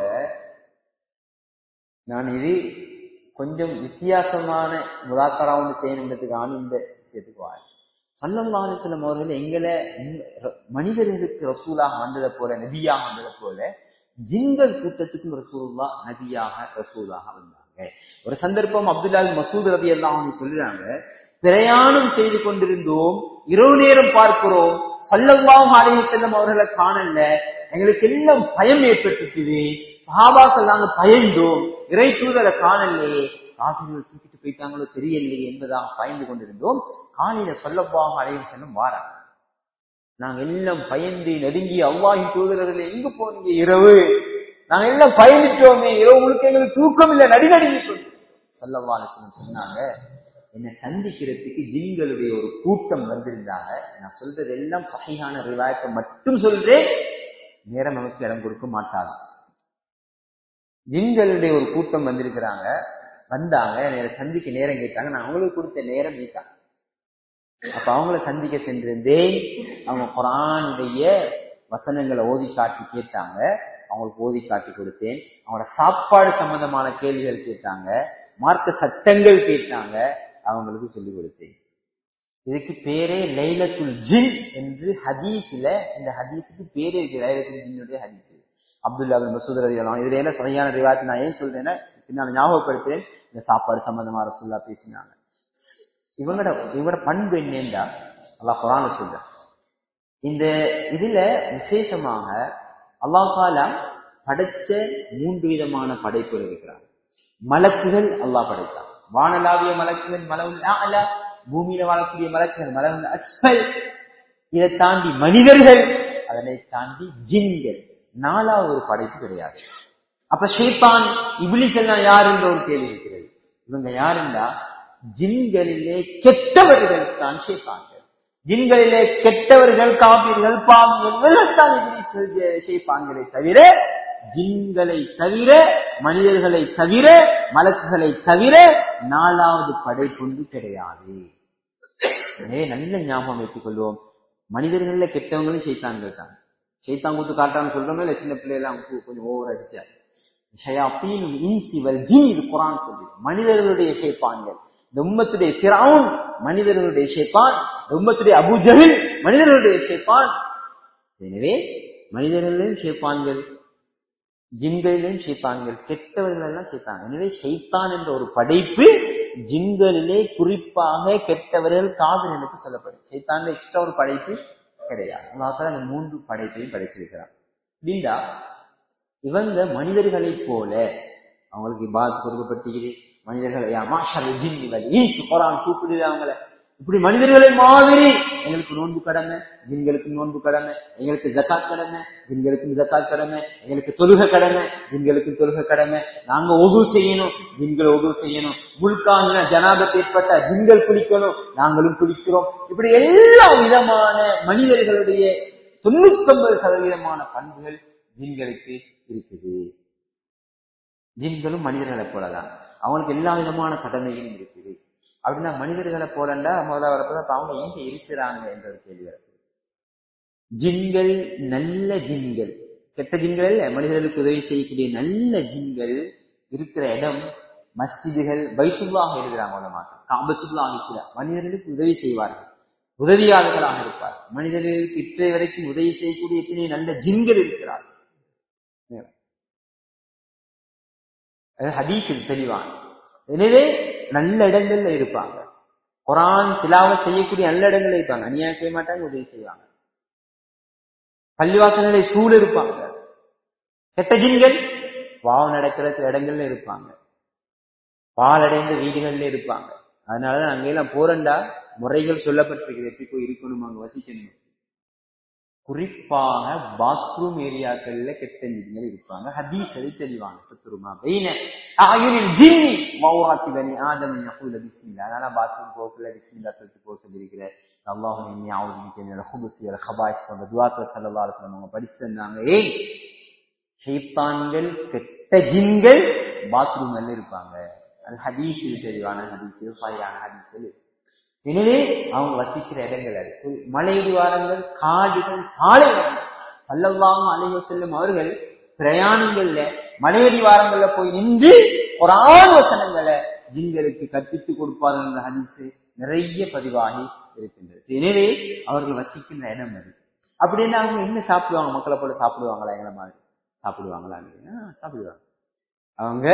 நான் இது கொஞ்சம் வித்தியாசமான முதாக்கரா ஒன்று செய்யணுன்றதுக்கான இந்த விஷயத்துக்கு வாழ் சல்லல்லாஹு அலைஹி வஸல்லம் அவர்கள் எங்களை மனிதர்களுக்கு ரசூலாக வந்ததை போல நபியாக வந்ததை போல ஜிங்கள் கூட்டத்துக்கும் ரசூல்லா நபியாக ரசூலாக வந்தாங்க ஒரு சந்தர்ப்பம் அப்துல்லால் மசூத் ரதி எல்லாம் அவங்க சொல்றாங்க பிரயாணம் செய்து கொண்டிருந்தோம் இரவு நேரம் பார்க்கிறோம் சல்லல்லாஹு அலைஹி வஸல்லம் அவர்களை காணல எங்களுக்கு எல்லாம் பயம் ஏற்பட்டுச்சு சஹாபாக்கள் நாங்க பயந்தோம் இறை தூதரை காணலையே காபிர்கள் தூக்கிட்டு போயிட்டாங்களோ தெரியலையே என்பதாக பயந்து கொண்டிருந்தோம் காலையில சொல்லப்பாக அலைஹி வஸல்லம் வாராங்க நாங்க எல்லாம் பயந்து நெருங்கி அல்லாஹின் தூதரர்கள் எங்க போனீங்க இரவு நாங்க எல்லாம் பயந்துட்டோமே இரவு முழுக்க எங்களுக்கு தூக்கம் இல்லை நடிநடுங்கி சொல்லவா சொன்னாங்க என்னை சந்திக்கிறதுக்கு ஜிங்களுடைய ஒரு கூட்டம் வந்திருந்தாங்க நான் சொல்றது எல்லாம் சகையான ரிவாயத்தை மட்டும் சொல்றேன் நேரம் நமக்கு இடம் கொடுக்க மாட்டாங்க ஜிங்களுடைய ஒரு கூட்டம் வந்திருக்கிறாங்க வந்தாங்க என்னை சந்திக்க நேரம் கேட்டாங்க நான் அவங்களுக்கு கொடுத்த நேரம் நீட்டாங்க அப்ப அவங்கள சந்திக்க சென்றிருந்தேன் அவங்க குரானுடைய வசனங்களை ஓதி காட்டி கேட்டாங்க அவங்களுக்கு ஓதி காட்டி கொடுத்தேன் அவங்களோட சாப்பாடு சம்பந்தமான கேள்விகள் கேட்டாங்க மார்க்க சட்டங்கள் கேட்டாங்க அவங்களுக்கு சொல்லிக் கொடுத்தேன் இதுக்கு பேரே லைலத்துல் ஜின் என்று ஹதீஸ்ல இந்த ஹதீஸுக்கு பேரே இருக்கு லைலத்துல் ஜின்னுடைய ஹதீஸ் அப்துல்லா பின் மசூத் ரலியல்லாஹு இதுல என்ன சரியான ரிவாயத் நான் ஏன் சொல்றேன்னா பின்னால் ஞாபகப்படுத்துறேன் இந்த சாப்பாடு சம்பந்தமா ரசூல்லா பேசினாங்க இவங்களோட இவங்களோட பண்பு என்னண்டா அல்லாஹ் குரான்ல சொல்ற இந்த இதுல விசேஷமாக அல்லாஹ் தாலா படைச்ச மூன்று விதமான படைப்புகள் இருக்கிறார் மலக்குகள் அல்லாஹ் படைத்தான் வானலாவிய மலக்குகள் மலவுல் அலா பூமியில வாழக்கூடிய மலக்குகள் மலவுல் அஸ்பல் இதை தாண்டி மனிதர்கள் அதனை தாண்டி ஜின்கள் நாலாவது ஒரு படைப்பு கிடையாது அப்ப ஷேப்பான் இபிலிஸ் எல்லாம் யார் என்ற ஒரு கேள்வி இருக்கிறது இவங்க யாருண்டா ஜின்களிலே கெட்டவர்கள் தான் ஷேப்பான்கள் ஜின்களிலே கெட்டவர்கள் காப்பீர்கள் பாவங்கள் தான் ஷேப்பான்களை தவிர ஜின்களை தவிர மனிதர்களை தவிர மலக்குகளை தவிர நாலாவது படைப்பொன்று கிடையாது எனவே நல்ல ஞாபகம் வைத்துக் கொள்வோம் மனிதர்கள்ல கெட்டவங்களும் சைத்தான்கள் தான் சைத்தான் கூத்து காட்டான்னு சொல்றோமே இல்ல சின்ன பிள்ளைலாம் கொஞ்சம் ஓவர் அடிச்சார் ஷயாத்தீனும் இன்சி வல் ஜின் இது குரான் சொல்லி மனிதர்களுடைய ஷேப்பான்கள் இந்த உம்மத்துடைய சிராவுன் மனிதர்களுடைய ஷேப்பான் இந்த உம்மத்துடைய அபுஜஹில் மனிதர்களுடைய ஷேப்பான் எனவே மனிதர்களிலும் ஷேப்பான்கள் ஜின்களிலும் ஷைத்தான்கள் கெட்டவர்கள் எல்லாம் ஷைத்தான் எனவே ஷைத்தான் என்ற ஒரு படைப்பு ஜின்களிலே குறிப்பாக கெட்டவர்கள் காவிரனுக்கு சொல்லப்படும் ஷைத்தான்ல எக்ஸ்ட்ரா ஒரு படைப்பு கிடையாது அல்லாஹ் அந்த மூன்று படைப்பையும் படைச்சிருக்கிறான் அப்படின்னா இவங்க மனிதர்களைப் போல அவங்களுக்கு பாத் கொடுக்கப்பட்டிருக்குது மனிதர்களை மாஷல் ஜின் ஈச்சு குரான் கூப்பிடுது அவங்கள இப்படி மனிதர்களை மாதிரி எங்களுக்கு நோன்பு கடமை ஜின்களுக்கு நோன்பு கடமை எங்களுக்கு ஜக்காத் கடமை ஜின்களுக்கும் ஜக்காத் கடமை எங்களுக்கு தொழுக கடமை ஜின்களுக்கும் தொழுக கடமை நாங்க ஒது செய்யணும் ஜின்கள் ஒது செய்யணும் முல்கான ஜனாபத் ஏற்பட்ட ஜின்கள் குளிக்கணும் நாங்களும் குளிக்கிறோம் இப்படி எல்லா விதமான மனிதர்களுடைய தொண்ணூத்தி ஒன்பது சதவீதமான பண்புகள் ஜின்களுக்கு இருக்குது ஜின்களும் மனிதர்களை போலதான் அவங்களுக்கு எல்லா விதமான கடமைகளும் இருக்குது அப்படின்னா மனிதர்களை போலண்டா முதல்ல வரப்போ அவங்க எங்க இருக்கிறாங்க என்ற ஒரு கேள்வி வரப்போகுது ஜின்கள் நல்ல ஜின்கள் கெட்ட ஜின்கள் இல்ல மனிதர்களுக்கு உதவி செய்யக்கூடிய நல்ல ஜின்கள் இருக்கிற இடம் மஸ்ஜிதுகள் பைத்துல்லாக இருக்கிறாங்க உலமாக காபத்துல்லாக இருக்கிறார் மனிதர்களுக்கு உதவி செய்வார்கள் உதவியாளர்களாக இருப்பார் மனிதர்களுக்கு இற்றை வரைக்கும் உதவி செய்யக்கூடிய எத்தனை நல்ல ஜின்கள் இருக்கிறார் ஹதீஸில் தெளிவான எனவே நல்ல இடங்கள்ல இருப்பாங்க குரான் திலாவ செய்யக்கூடிய நல்ல இடங்கள்ல இருப்பாங்க அநியாயம் செய்ய மாட்டாங்க உதவி செய்வாங்க பள்ளிவாசல்களை சூழ இருப்பாங்க கெட்ட ஜின்கள் பாவம் நடக்கிற சில இடங்கள்ல இருப்பாங்க பாலடைந்த வீடுகள்ல இருப்பாங்க அதனாலதான் அங்கெல்லாம் போறண்டா முறைகள் சொல்லப்பட்டிருக்கிறது எப்படி போய் இருக்கணும் அங்க வசிக்கணும் குறிப்பாக பாத்ரூம் ஏரியாக்கள்ல கெட்ட ஜின்கள் இருப்பாங்க ஹதீஸ் அது தெளிவாங்க சுத்துருமா வெயின ஆயுரில் ஜின்னி மௌராத்தி பனி ஆதம் யகூல பிஸ்மில்லா அதனால பாத்ரூம் போகல பிஸ்மில்லா சொல்லிட்டு போக சொல்லியிருக்கிற அல்லாஹும் இன்னி ஆவுது ஹுபுசி அல் ஹபாய்ஸ் போன்ற துவாக்கள் சல்லா அவங்க படிச்சு தந்தாங்க ஏய் ஷைத்தான்கள் கெட்ட ஜின்கள் பாத்ரூம்ல இருப்பாங்க அது ஹதீஸில் தெளிவான ஹதீஸ் சரியான ஹதீஸில் எனவே அவங்க வசிக்கிற இடங்கள் அது மலையடிவாரங்கள் காடுகள் பாலைவனம் பல்லவாங்க அலைவ செல்லும் அவர்கள் பிரயாணங்கள்ல மலையடிவாரங்கள்ல போய் நின்று ஒரு ஆறு வசனங்களை ஜின்களுக்கு கற்பித்து கொடுப்பார்கள் என்ற ஹதீஸ் நிறைய பதிவாகி இருக்கின்றது எனவே அவர்கள் வசிக்கின்ற இடம் அது அப்படின்னா அவங்க என்ன சாப்பிடுவாங்க மக்களை போல சாப்பிடுவாங்களா எங்களை மாதிரி சாப்பிடுவாங்களா சாப்பிடுவாங்க அவங்க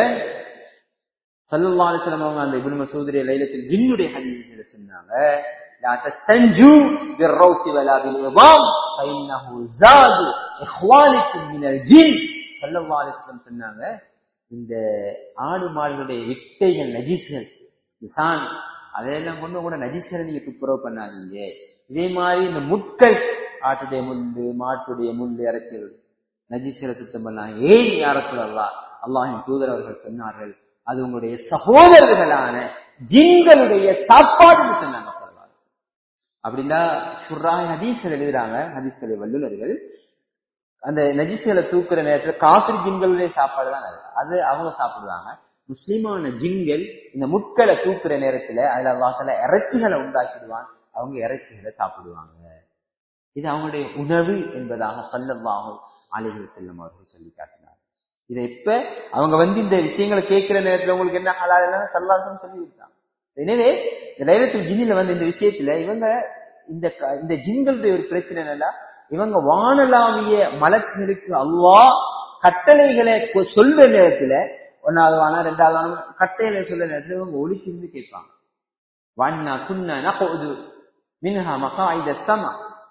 சல்லா அலிஸ்லாம் அவங்க அந்த இபின் மசூதுடைய லைலத்தில் ஜின்னுடைய ஹதீஸ்ல சொன்னாங்க لا تستنجوا بالروس ولا بالعظام فإنه زاد إخوانكم من الجن صلى الله عليه وسلم சொன்னாங்க இந்த ஆடு மாடுகளுடைய விட்டைகள் நஜீஸ்கள் சான் அதையெல்லாம் கொண்டு கூட நஜீஸ்களை நீங்க துப்புரவு பண்ணாதீங்க இதே மாதிரி இந்த முட்கள் ஆட்டுடைய முள்ளு மாட்டுடைய முள்ளு அரசியல் நஜீஸ்களை சுத்தம் பண்ணாங்க ஏன் யார சொல்லலாம் அல்லாஹின் தூதர் அவர்கள் சொன்னார்கள் அது உங்களுடைய சகோதரர்களான ஜின்களுடைய சாப்பாடுன்னு சொன்னாங்க அப்படின்னா சுர்ராய் ஹதீஸ்கள் எழுதுறாங்க ஹதீஸ்களை வல்லுநர்கள் அந்த நஜீஸ்களை தூக்குற நேரத்துல காசிர் ஜின்களுடைய சாப்பாடு தான் அது அது அவங்க சாப்பிடுவாங்க முஸ்லிமான ஜின்கள் இந்த முட்களை தூக்குற நேரத்துல அதுல வாசல இறைச்சிகளை உண்டாக்கிடுவான் அவங்க இறைச்சிகளை சாப்பிடுவாங்க இது அவங்களுடைய உணவு என்பதாக சொல்லவாங்க ஆலைகள் செல்லும் அவர்கள் சொல்லி காட்டினார் இதை இப்ப அவங்க வந்து இந்த விஷயங்களை கேட்கிற நேரத்துல உங்களுக்கு என்ன ஹலால் எல்லாம் சல்லாசம் சொல்லி விட்டாங்க எனவே இந்த லைலத்தில் ஜின்னில வந்து இந்த விஷயத்துல இவங்க இந்த இந்த ஜின்களுடைய ஒரு பிரச்சனை என்னன்னா இவங்க வானலாவிய மலக்குகளுக்கு அல்வா கட்டளைகளை கொ- சொல்ற நேரத்துல ஒன்னாவது வானம் ரெண்டாவது வானம் கட்டளைகளை சொல்ற நேரத்துல இவங்க ஒளிச்சிருந்து கேட்பாங்க வண்ணா குன்னா நகோது மின்ஹா மகாயித சமா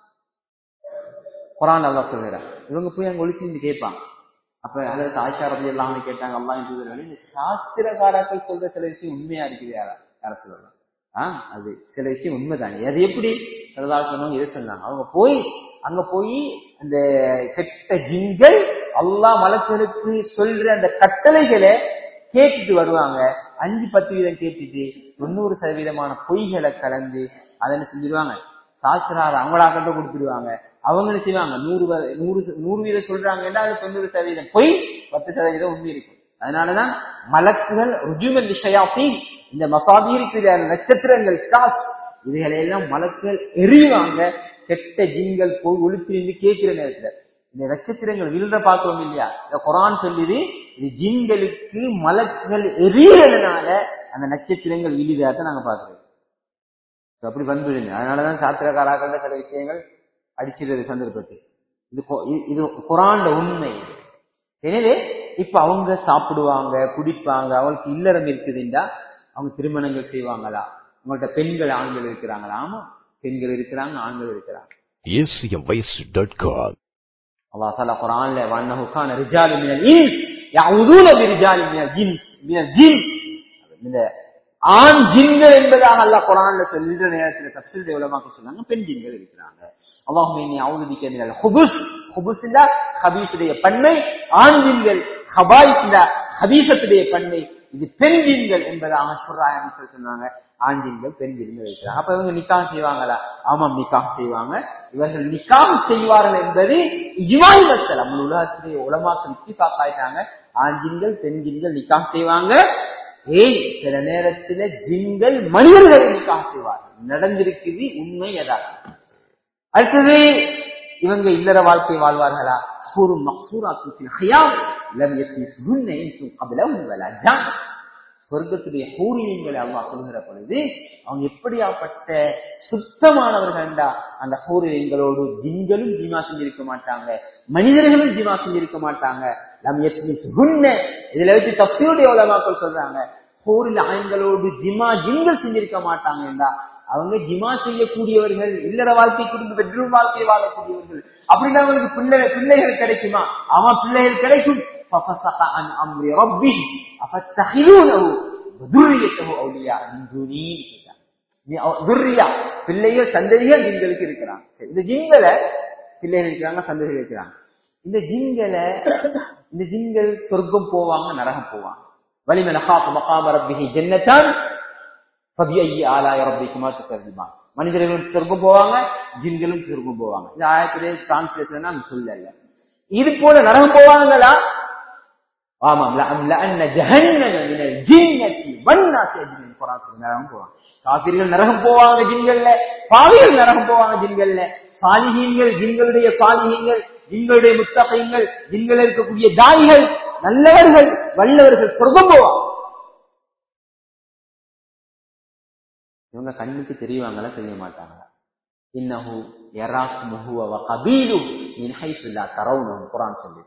குரான் அல்லாஹ் சொல்கிறார் இவங்க போய் அங்க ஒளிச்சிருந்து கேட்பாங்க அப்ப அதற்கு ஆயிஷா ரபி எல்லாம் கேட்டாங்க அல்லா என்று இந்த சாஸ்திரகாராக்கள் சொல்ற சில விஷயம் உண்மையா இருக்குது யாரா யார சொல்லலாம் ஆஹ் அது சில விஷயம் உண்மைதானே அது எப்படி சிலதாக சொன்னவங்க எது சொன்னாங்க அவங்க போய் அங்க போய் அந்த கெட்ட ஜிங்கள் அல்லாஹ் மலக்களுக்கு சொல்ற அந்த கட்டளைகளை கேட்டுட்டு வருவாங்க அஞ்சு பத்து வீதம் கேட்டுட்டு தொண்ணூறு சதவீதமான பொய்களை கலந்து அதை என்ன செஞ்சிருவாங்க சாஸ்திரார் அவங்களாக்கிட்ட கொடுத்துடுவாங்க அவங்க என்ன செய்வாங்க நூறு வ- நூறு ச- நூறு வீதம் சொல்றாங்கன்னா அது தொண்ணூறு சதவீதம் பொய் பத்து சதவீதம் உண்மை இருக்கும் அதனாலதான் மலக்குகள் ருஜுவல் விஷயாஃபி இந்த மசாதீருக்கு நட்சத்திரங்கள் ஸ்டார்ஸ் இதுகளை எல்லாம் மலக்குகள் எறிவாங்க கெட்ட ஜிங்கள் போய் ஒளித்திருந்து கேட்கிற நேரத்துல இந்த நட்சத்திரங்கள் விழுற பார்க்கிறோம் இல்லையா இந்த குரான் சொல்லுது இது ஜின்களுக்கு மலக்குகள் எரியறதுனால அந்த நட்சத்திரங்கள் விழுதாத நாங்க பாக்குறோம் So, அப்படி வந்துடுங்க அதனாலதான் சாத்திரக்காராக்கள் சில விஷயங்கள் அடிச்சிடுறது சந்தர்ப்பத்தில் இது கொ- இ- இது குரான்ல உண்மை எனவே இப்ப அவங்க சாப்பிடுவாங்க குடிப்பாங்க அவங்களுக்கு இல்லறம் இருக்குதுண்டா அவங்க திருமணங்கள் செய்வாங்களா அவங்கள்ட்ட பெண்கள் ஆண்கள் இருக்கிறாங்களா ஆமா பெண்கள் இருக்கிறாங்க ஆண்கள் இருக்கிறாங்க acmvoice.com. அல்லாஹ் தாலா குரான்ல வன்னஹு கான ரிஜாலு மினல் இன்ஸ் யஊதுன பிரிஜாலி மினல் ஜின் மினல் ஜின் இந்த ஆண் ஜின்கள் என்பதாக அல்லாஹ் குரான்ல சொல்ற நேரத்துல தப்சீல் உலமாக்க சொன்னாங்க பெண் ஜின்கள் இருக்கிறாங்க அல்லாஹும் நீ அவுதுபிக்க மினல் ஹுபுஸ் ஹுபுஸ்னா ஹபீஸுடைய பன்மை ஆண் ஜின்கள் ஹபாயிஸ்னா ஹபீசத்துடைய பன்மை இது பெண் ஜின்கள் என்பதாக சொல்றாங்க சொன்னாங்க ஆண் ஜின்கள் பெண் ஜின்கள் இருக்கிறாங்க அப்ப இவங்க நிக்காம் செய்வாங்களா ஆமாம் நிக்காம் செய்வாங்க இவர்கள் நிக்காம் செய்வார்கள் என்பது இஜ்மால் மசல் நம்ம உலகத்திலே உலமாக்கள் இத்திபாக் ஆயிட்டாங்க ஆண் ஜின்கள் பெண் ஜின்கள் நிக்காம் செய்வாங்க ஏய் சில நேரத்துல ஜின்கள் மனிதர்களை நிக்காம் செய்வார்கள் நடந்திருக்குது உண்மை யதார்த்தம் அடுத்தது இவங்க இல்லற வாழ்க்கை வாழ்வார்களா ஒரு மக்சூராத்து ஹயாம் லம் யஸ்மிசுஹுன்ன இன்சும் கப்லஹும் வலா ஜான் சொர்க்கத்துடைய ஹூரியங்களை அல்லாஹ் சொல்கிற பொழுது அவங்க எப்படியாப்பட்ட சுத்தமானவர்கள்டா அந்த ஹூரியங்களோடு ஜின்களும் ஜீமா செஞ்சிருக்க மாட்டாங்க மனிதர்களும் ஜீமா செஞ்சிருக்க மாட்டாங்க லம் யஸ்மிசுஹுன்ன இதுல வச்சு தப்சீருடைய உலமாக்கள் சொல்றாங்க ஹூரில் ஆண்களோடு ஜிமா ஜின்கள் செஞ்சிருக்க மாட்டாங்கடா அவங்க ஜிமா செய்யக்கூடியவர்கள் இல்லற வாழ்க்கை குடும்ப பெட்ரூம் வாழ்க்கை வாழக்கூடியவர்கள் அப்படின்னா அவங்களுக்கு பிள்ளை பிள்ளைகள் கிடைக்குமா ஆமா பிள்ளைகள் கிடைக்கும் ففسق عن امر ربه افتخذونه وذريته اولياء من دوني துர்ரியா பிள்ளைகள் சந்ததிகள் ஜின்களுக்கு இருக்கிறாங்க சரி, இந்த ஜின்களை பிள்ளைகள் இருக்கிறாங்க சந்ததிகள் இருக்கிறாங்க இந்த ஜின்களை இந்த ஜின்கள் சொர்க்கம் போவாங்க நரகம் போவாங்க வலிமன காப்பு மகாம ரப்பிஹி ஜன்னத்தான் ஃபபிஐ ஆலாய ரப்பிக்குமா துக்கர்ஜிமான் மனிதர்களும் சொர்க்கம் போவாங்க ஜின்களும் சொர்க்கம் போவாங்க இந்த ஆயத்திலே டிரான்ஸ்லேஷன் நான் சொல்லல இது போல நரகம் போவாங்களா ஆமாம் லஅம்லஅன்ன ஜஹன்னம மினல் ஜின்னதி வன்னாசி அஜ்மீன் குர்ஆன் சொல்லுங்க நரகம் போவாங்க காபிர்கள் நரகம் போவாங்க ஜின்கள்ல பாவிகள் நரகம் போவாங்க ஜின்கள்ல சாலிஹீன்கள் ஜின்களுடைய சாலிஹீன்கள் ஜின்களுடைய முத்தகைகள் ஜின்கள் இருக்கக்கூடிய தாய்கள் நல்லவர்கள் வல்லவர்கள் சொர்க்கம் போவாங்க இவங்க கண்ணுக்கு தெரியவாங்களா தெரிய மாட்டாங்க இன்னஹு யராக்கும் ஹுவ வ கபீலு மின் ஹைஸு லா தரவுனஹு குர்ஆன் சொல்லி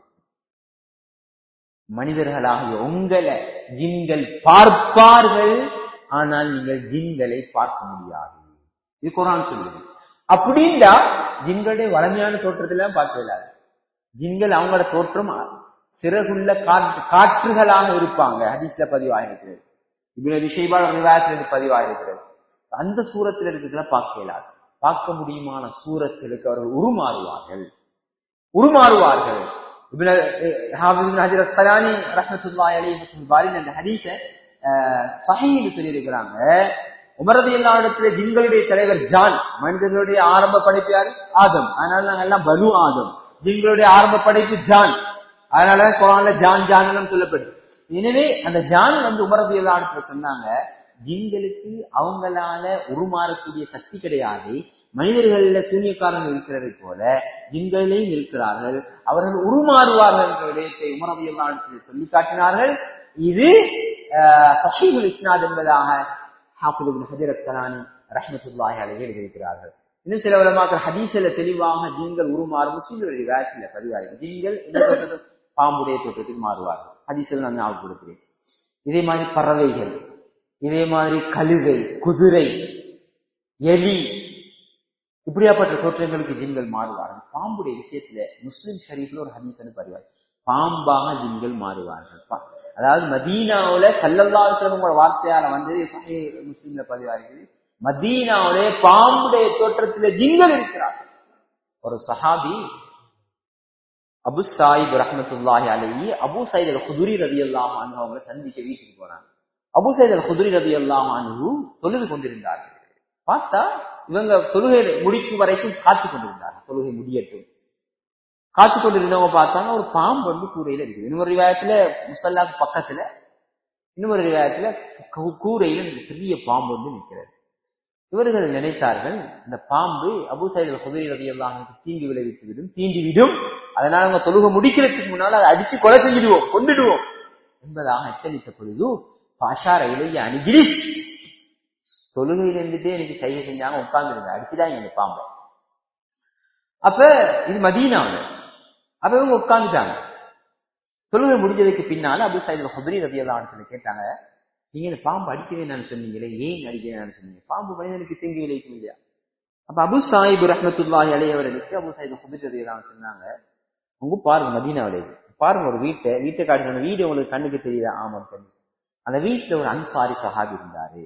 மனிதர்களாகிய உங்களை ஜின்கள் பார்ப்பார்கள் ஆனால் நீங்கள் ஜின்களை பார்க்க முடியாது இது குரான் சொல்லுது அப்படின்னா ஜின்களுடைய வளமையான தோற்றத்துல பார்க்க இயலாது ஜின்கள் அவங்களோட தோற்றம் சிறகுள்ள காற்று காற்றுகளாக இருப்பாங்க ஹதீஸ்ல பதிவாகிருக்கிறது இவ்வளவு விஷயமான விவாதத்திலிருந்து பதிவாகிருக்கிறது அந்த சூரத்தில் இருக்கிறதுல பார்க்க இயலாது பார்க்க முடியுமான சூரத்திற்கு அவர்கள் உருமாறுவார்கள் உருமாறுவார்கள் இப்னு ஹாஃபிஸ் இப்னு ஹஜர் அஸ்கலானி ரஹ்மத்துல்லாஹி அலைஹி ஃபத்துல் பாரின் அந்த ஹதீஸ சஹீஹ் சொல்லியிருக்கிறாங்க உமரது எல்லா இடத்துல ஜின்களுடைய தலைவர் ஜான் மனிதர்களுடைய ஆரம்ப படைப்பு யாரு ஆதம் அதனால நாங்க எல்லாம் பனு ஆதம் ஜின்களுடைய ஆரம்ப படைப்பு ஜான் அதனால குரான்ல ஜான் ஜான் சொல்லப்படுது எனவே அந்த ஜான் வந்து உமரது எல்லா இடத்துல சொன்னாங்க ஜின்களுக்கு அவங்களால உருமாறக்கூடிய சக்தி கிடையாது மனிதர்கள்ல சூன்யக்காரர்கள் இருக்கிறதை போல ஜின்களிலையும் இருக்கிறார்கள் அவர்கள் உருமாறுவார்கள் என்ற விடயத்தை உமரவியல் சொல்லி காட்டினார்கள் இது சஹீபுல் இஸ்னாத் என்பதாக ஹாஃபிது ஹஜர் அஸ்கலானி ரஹமத்துல்லாஹி அலைஹி எழுதியிருக்கிறார்கள் இன்னும் சில உலமாக்கள் ஹதீஸ்ல தெளிவாக ஜின்கள் உருமாறும் முஸ்லிம்களுடைய வேசில பதிவார்கள் ஜின்கள் என்ன சொல்றது பாம்புடைய தோற்றத்துக்கு மாறுவார்கள் ஹதீஸில் நான் ஞாபகப்படுத்துகிறேன் இதே மாதிரி பறவைகள் இதே மாதிரி கழுதை குதிரை எலி இப்படியாப்பட்ட தோற்றங்களுக்கு ஜின்கள் மாறுவார்கள் பாம்புடைய விஷயத்துல முஸ்லிம் ஷரீஃப்ல ஒரு ஹதீஸ் பதிவார் பாம்பாக ஜின்கள் மாறுவார்கள் பா- அதாவது மதீனாவுல சல்லல்லாஹுங்கிற வார்த்தையால வந்து சஹீஹ் முஸ்லிம்ல பதிவார்கள் மதீனாவுல பாம்புடைய தோற்றத்துல ஜின்கள் இருக்கிறார்கள் ஒரு சஹாபி அபு சாயிப் ரஹமத்துல்லாஹி அலைஹி அபு சைத் அல் குதுரி ரதி அல்லாஹ் அவங்களை சந்திக்க வீட்டுக்கு போறாங்க அபு சைத் அல் குதுரி ரதி அல்லாஹ் அனு தொழுது கொண்டிருந்தார்கள் பார்த்தா இவங்க தொழுகை முடிக்கும் வரைக்கும் காத்து கொண்டிருந்தாங்க தொழுகை முடியட்டும் காத்து கொண்டிருந்தவங்க பார்த்தாங்க ஒரு பாம்பு வந்து கூரையில இருக்குது இன்னொரு ரிவாயத்துல முசல்லாக்கு பக்கத்துல இன்னொரு ரிவாயத்துல கூ- கூரையில இந்த பெரிய பாம்பு வந்து நிற்கிறது இவர்கள் நினைத்தார்கள் இந்த பாம்பு அபு சைடு குதிரை ரவி எல்லாம் தீங்கு விளைவித்து விடும் தீண்டி விடும் அதனால அவங்க தொழுகை முடிக்கிறதுக்கு முன்னால அதை அடிச்சு கொலை செஞ்சிடுவோம் கொண்டுடுவோம் என்பதாக எச்சரித்த பொழுது பாஷார இளைய அணுகிரி தொழுகையில இருந்துட்டே எனக்கு கையை செஞ்சாங்க உட்கார்ந்துருங்க அடிச்சுதான் இந்த பாம்பை அப்ப இது மதீனாவுல அப்ப இவங்க உட்கார்ந்துட்டாங்க தொழுகை முடிஞ்சதுக்கு பின்னால அபு சைது குதிரை ரவி எல்லாம் சொல்லி கேட்டாங்க நீங்க இந்த பாம்பு அடிக்கவே நான் சொன்னீங்களே ஏன் அடிக்கவே நான் சொன்னீங்க பாம்பு மனிதனுக்கு தீங்கு விளைவிக்கும் இல்லையா அப்ப அபு சாஹிப் ரஹமத்துல்லாஹி அலையவர்களுக்கு அபு சாஹிப் குதிரை தான் சொன்னாங்க உங்க பாருங்க மதீனாவில இது. பாருங்க ஒரு வீட்டை வீட்டை காட்டுற வீடு உங்களுக்கு கண்ணுக்கு தெரியுதா ஆமா தெரியும் அந்த வீட்டுல ஒரு அன்சாரி சஹாபி இருந்தாரு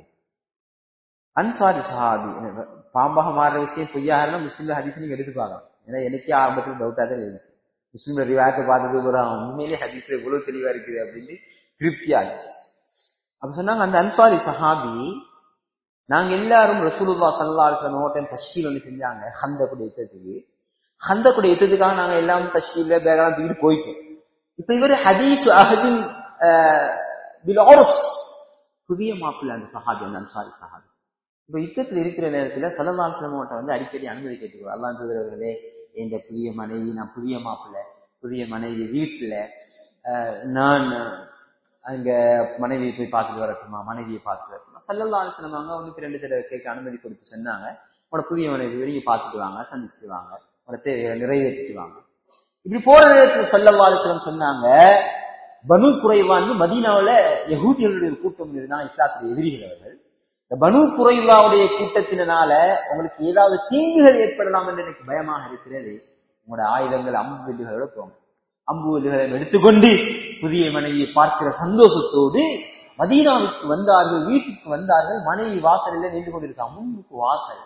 அன்சாரி சஹாபி எனக்கு பாம்பாக மாறுற விஷயம் பொய்யாகனா முஸ்லீம்ல ஹதீஸ் நீங்க எடுத்து பார்க்கலாம் ஏன்னா எனக்கே ஆரம்பத்தில் டவுட்டா தான் இருந்துச்சு முஸ்லீம்ல ரிவாயத்தை பார்த்தது ஒரு உண்மையிலே ஹதீஸ்ல இவ்வளவு தெளிவா இருக்குது அப்படின்னு திருப்தி ஆச்சு அப்ப சொன்னாங்க அந்த அன்சாரி சஹாபி நாங்க எல்லாரும் ரசூலுல்லா சல்லா அலுவலம் ஹோட்டம் தஷ்கீல் ஒன்று செஞ்சாங்க ஹந்தக்குடைய யுத்தத்துக்கு ஹந்தக்குடைய யுத்தத்துக்காக நாங்க எல்லாம் தஷ்கீல்ல பேகலாம் தூக்கிட்டு போயிட்டோம் இப்ப இவர் ஹதீஸ் அஹதின் பில் உர்ஃப். புதிய மாப்பிள்ளை அந்த சஹாபி அந்த அன்சாரி சஹாபி இப்ப யுத்தத்தில் இருக்கிற நேரத்துல சல்லல்லாஹு அலைஹி வந்து அடிக்கடி அனுமதி கேட்டுக்குவோம் அல்லாஹ் தூதரவர்களே என்ற புதிய மனைவி நான் புதிய மாப்பிள்ளை புதிய மனைவி வீட்டுல அஹ், நான் அங்க மனைவியை போய் பார்த்துட்டு வரட்டுமா மனைவியை பார்த்துட்டு வரட்டுமா சல்லல்லாஹு அலைஹி வஸல்லம் அவங்க ஒண்ணுக்கு ரெண்டு தடவை கேட்க அனுமதி கொடுத்து சொன்னாங்க உங்களோட புதிய மனைவி வெளியே பார்த்துட்டு வாங்க சந்திச்சுட்டு வாங்க உங்களோட தேவையை நிறைவேற்றிட்டு வாங்க இப்படி போற நேரத்துல சல்லல்லாஹு அலைஹி வஸல்லம் சொன்னாங்க பனு குறைவான்னு மதீனாவுல யகூதிகளுடைய ஒரு கூட்டம் இருந்தாங்க இஸ்லாத்துடைய எதிரிகள் அவர்கள் இந்த பனு குறைவாவுடைய கூட்டத்தினால உங்களுக்கு ஏதாவது தீங்குகள் ஏற்படலாம் என்று எனக்கு பயமாக இருக்கிறது உங்களோட ஆயுதங்கள் அம்பு வில்லுகளோட போங்க அம்பு வில்லுகளை எடுத்துக்கொண்டு புதிய மனைவியை பார்க்கிற சந்தோஷத்தோடு மதீனாவுக்கு வந்தார்கள் வீட்டுக்கு வந்தார்கள் மனைவி வாசலில் நின்று கொண்டிருக்காங்க முன்னுக்கு வாசல்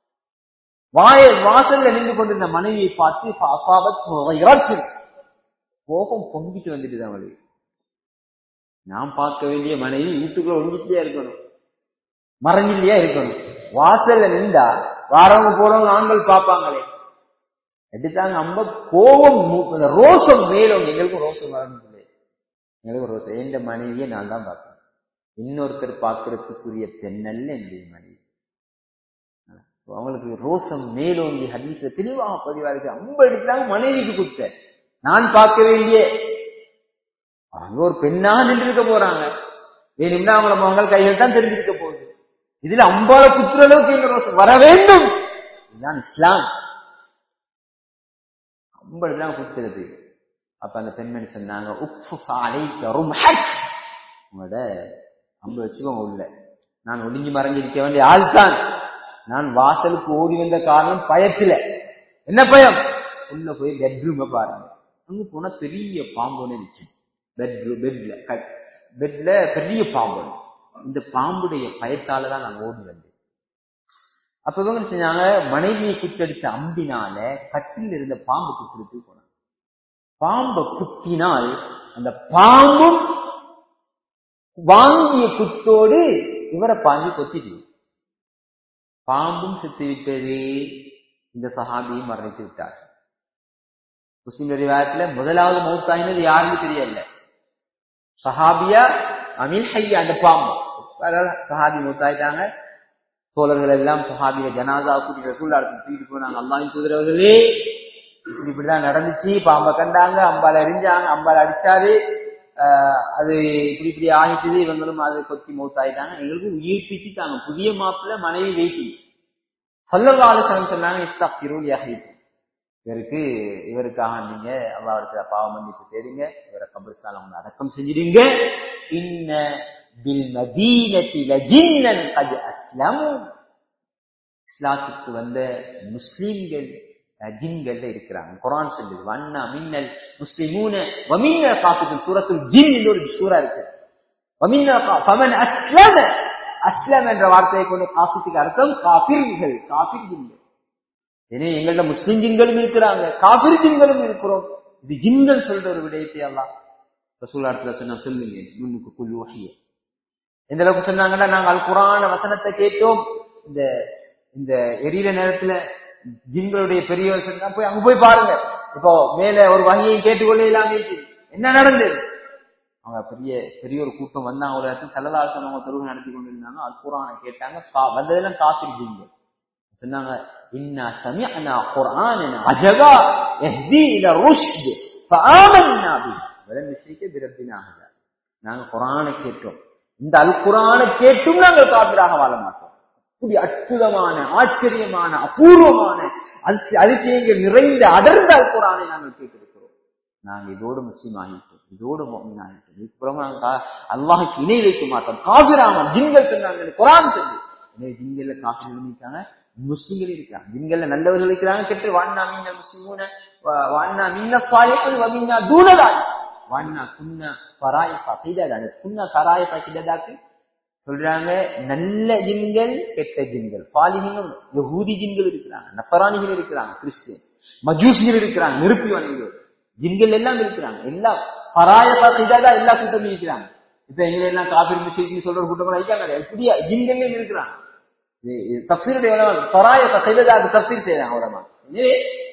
வாய வாசல்ல நின்று கொண்டிருந்த மனைவியை பார்த்து அசாபத் இறக்கு கோபம் பொங்கிட்டு வந்துட்டு அவளுக்கு நான் பார்க்க வேண்டிய மனைவி வீட்டுக்குள்ள ஒழுங்கிட்டே இருக்கணும் மறைஞ்சிலேயே இருக்கணும் வாசல்ல நின்றா வாரவங்க போறவங்க ஆண்கள் பார்ப்பாங்களே எடுத்தாங்க அம்ப கோபம் மூ- அந்த ரோசம் மேலும் எங்களுக்கும் ரோசம் வரணும் இல்லை எங்களுக்கும் ரோசம் எந்த மனைவியை நான் தான் பார்ப்பேன் இன்னொருத்தர் பார்க்கறதுக்குரிய பெண்ணல்ல என்னுடைய மனைவி அவங்களுக்கு ரோசம் மேலோங்கி ஹதீஸ்ல தெளிவாக பதிவா இருக்கு அம்ப எடுத்தாங்க மனைவிக்கு குத்த நான் பார்க்க வேண்டிய அவங்க ஒரு பெண்ணாக நின்றுக்க போறாங்க வேணும்னா அவங்கள மகள் கைகள் தான் தெரிஞ்சிருக்க போகுது இதுல அம்பால குத்துற அளவுக்கு எங்க ரோசம் வர வேண்டும் இதுதான் இஸ்லாம் அம்பது தான் குத்துறது அப்ப அந்த பெண்மணி சொன்னாங்க உப்பு சாலை தரும் உங்களோட அம்பு வச்சுக்கோங்க உள்ள நான் ஒளிஞ்சு மறைஞ்சிருக்க வேண்டிய ஆள் தான் நான் வாசலுக்கு ஓடி வந்த காரணம் பயத்துல என்ன பயம் உள்ள போய் பெட்ரூம பாருங்க அங்க போனா பெரிய பாம்பு ஒண்ணு இருந்துச்சு பெட்ரூம் பெட்ல பெட்ல பெரிய பாம்பு ஒண்ணு. இந்த பாம்புடைய பயத்தால தான் நான் ஓடி வந்தேன் அப்ப இவங்க என்ன செஞ்சாங்க மனைவியை குத்தடிச்ச அம்பினால கட்டில் இருந்த பாம்பு குத்துறது போனாங்க பாம்பை குத்தினால் அந்த பாம்பும் வாங்கிய குத்தோடு இவரை பாஞ்சு கொத்திட்டு பாம்பும் செத்து விட்டது இந்த சஹாபியும் மரணித்து விட்டார் முஸ்லிம் ரிவாயத்துல முதலாவது மௌத்தாயினது யாருன்னு தெரியல சஹாபியா அமீல் ஹையா அந்த பாம்பு அதனால சஹாபி மௌத்தாயிட்டாங்க தோழர்கள் எல்லாம் சஹாபிய ஜனாதா கூட்டிட்டு ரசூல்லாடத்துக்கு தூக்கிட்டு போனாங்க அல்லாஹின் குதிரவர்களே இப்படி இப்படிதான் நடந்துச்சு பாம்பை கண்டாங்க அம்பால எரிஞ்சாங்க அம்பால அடிச்சாரு ஆஹ் அது இப்படி இப்படி ஆகிட்டுது இவங்களும் அதை கொத்தி மௌத்தாயிட்டாங்க எங்களுக்கு உயிர்ப்பிச்சுட்டாங்க புதிய மாப்பிள்ள மனைவி வெயிட்டிங் சொல்லலாலு சொன்னாங்க இஸ்தாபிரூல் யஹீத் இவருக்கு இவருக்காக நீங்க அல்லாவிடத்துல பாவ மன்னிப்பு தேடுங்க இவரை கபருக்கால அவங்க அடக்கம் செஞ்சிடுங்க இன்ன பில் மதீனத்தி லஜின்னன் கது அஸ்லமு இஸ்லாத்துக்கு வந்த முஸ்லீம்கள் ஜின்கள்ல இருக்கிறாங்க குரான் சொல்லுது வண்ணா மின்னல் முஸ்லிமூன வமின்ன காப்பிட்டு சூரத்துல் ஜின் என்று ஒரு சூறா இருக்கு வமின்ன பமன் அஸ்லம அஸ்லம் என்ற வார்த்தையை கொண்டு காப்பித்துக்கு அர்த்தம் காபிர்கள் காபிர் ஜின்கள் எனவே எங்கள்ட்ட முஸ்லிம் ஜின்களும் இருக்கிறாங்க காபிர் ஜின்களும் இருக்கிறோம் இது ஜின்கள் சொல்ற ஒரு விடயத்தை எல்லாம் ரசூலாத்துல சொன்ன சொல்லுங்க முன்னுக்கு குழு வகைய எந்த அளவுக்கு சொன்னாங்கன்னா நாங்கள் அல் குரான வசனத்தை கேட்டோம் இந்த இந்த எரியிற நேரத்துல ஜின்களுடைய பெரியவர் சொன்னா போய் அங்க போய் பாருங்க இப்போ மேல ஒரு வகையை கேட்டுக்கொள்ள இல்லாம என்ன நடந்தது அவங்க பெரிய பெரிய ஒரு கூட்டம் வந்தாங்க ஒரு இடத்துல செல்லதாசன் அவங்க தொழுகை நடத்தி கொண்டு இருந்தாங்க அல் குரானை கேட்டாங்க கா- வந்ததெல்லாம் காஃபிர் ஜின்கள் சொன்னாங்க இன்னா சமிஅனா குர்ஆனன் அஜபா யஹ்தி இல ருஷ்த் ஃபஆமன்னா பிஹி வலம் நுஷ்ரிக பிரப்பினா அஹதா நாங்க குர்ஆனை கேட்டோம் இந்த அல் குர்ஆனை கேட்டும் நாங்கள் காபிராக வாழ மாட்டோம் அப்படி அற்புதமான ஆச்சரியமான அபூர்வமான அதிசய- அதிசயங்கள் நிறைந்த அடர்ந்த அல் குர்ஆனை நாங்கள் கேட்டிருக்கிறோம் நாங்க இதோடு முஸ்லீம் ஆகிட்டோம் இதோடு முஃமின் ஆகிட்டோம் இதுக்கப்புறம் நாங்க கா- அல்லாஹ்வுக்கு இணை வைக்க மாட்டோம் காபிராம ஜின்கள் சொன்னாங்க குர்ஆன் சொல்லி எனவே ஜின்கள்ல காபிர்கள் இருக்காங்க முஸ்லிம்கள் இருக்கிறாங்க ஜின்கள்ல நல்லவர்கள் இருக்கிறாங்க கெட்டு வாண்ணா மீன முஸ்லிமூன வ- வாண்ணா மீன சாலிஹுன் வ மின்னா தூனதால் வாண்ணா குன்ன பராயிஃபா கிததா குன்ன பராயிஃபா கிததாக்கு சொல்றாங்க நல்ல ஜின்கள் கெட்ட ஜின்கள் பாலினிகள் யஹூதி ஜின்கள் இருக்கிறாங்க நப்பராணிகள் இருக்கிறாங்க கிறிஸ்டியன் மஜூசிகள் இருக்கிறாங்க நெருப்பி வணங்குவோர் ஜின்கள் எல்லாம் இருக்கிறாங்க எல்லா பராயபா கிததா எல்லா கூட்டமும் இருக்கிறாங்க இப்ப எங்களை எல்லாம் காபிர் முஸ்லிம் சொல்ற கூட்டம் இருக்காங்க இப்படியா ஜின்கள் இருக்கிறாங்க தப்சீருடைய உலகம் பராய செய்ததாக தப்சீர் செய்யறாங்க உலமா எனவே